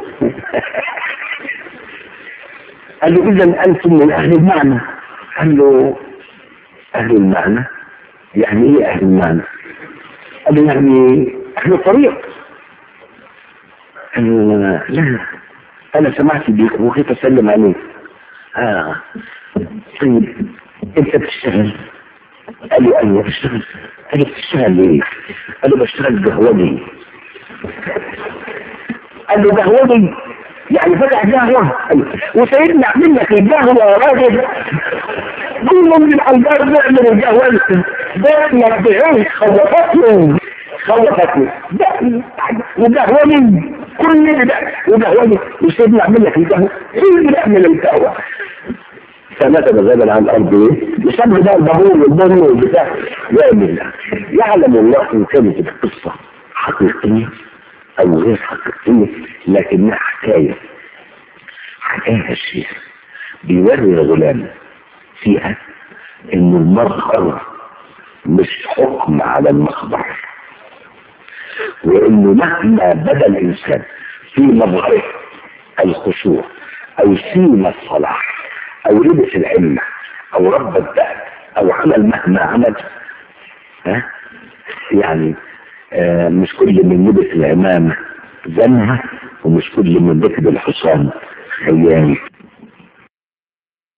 قال له اذا انتم من اهل المعنى قال له اهل المعنى يعني ايه اهل المعنى قال له يعني اهل الطريق قال له لا انا سمعت بيك وكيف اسلم عليك اه طيب انت بتشتغل قال لي ايوه بشتغل قال لي بتشتغل ليه قال له بشتغل قهوجي قال له قهوجي يعني فتح قهوة وسيدنا عمل لك القهوة يا راجل كل من الأنبار بيعمل القهوة بيعمل بعيش خوفتني خوفتني وقهوة كل ده وقهوة وسيدنا عمل لك القهوة ايه اللي بيعمل القهوة فنزل غابا عن الارض ايه يسمى ده البابور والبابور بتاع يعمل يعلم الله ان كانت القصه حقيقيه او غير حقيقيه لكنها حكايه حكاها الشيخ بيوري الغلام فيها ان المظهر مش حكم على المخبر وانه مهما بدا الانسان في مظهره الخشوع او سيما الصلاح او لبس العلة او رب الدهب او عمل مهما عمل ها يعني آه مش كل من لبس العمامة زنها ومش كل من ركب الحصان خيال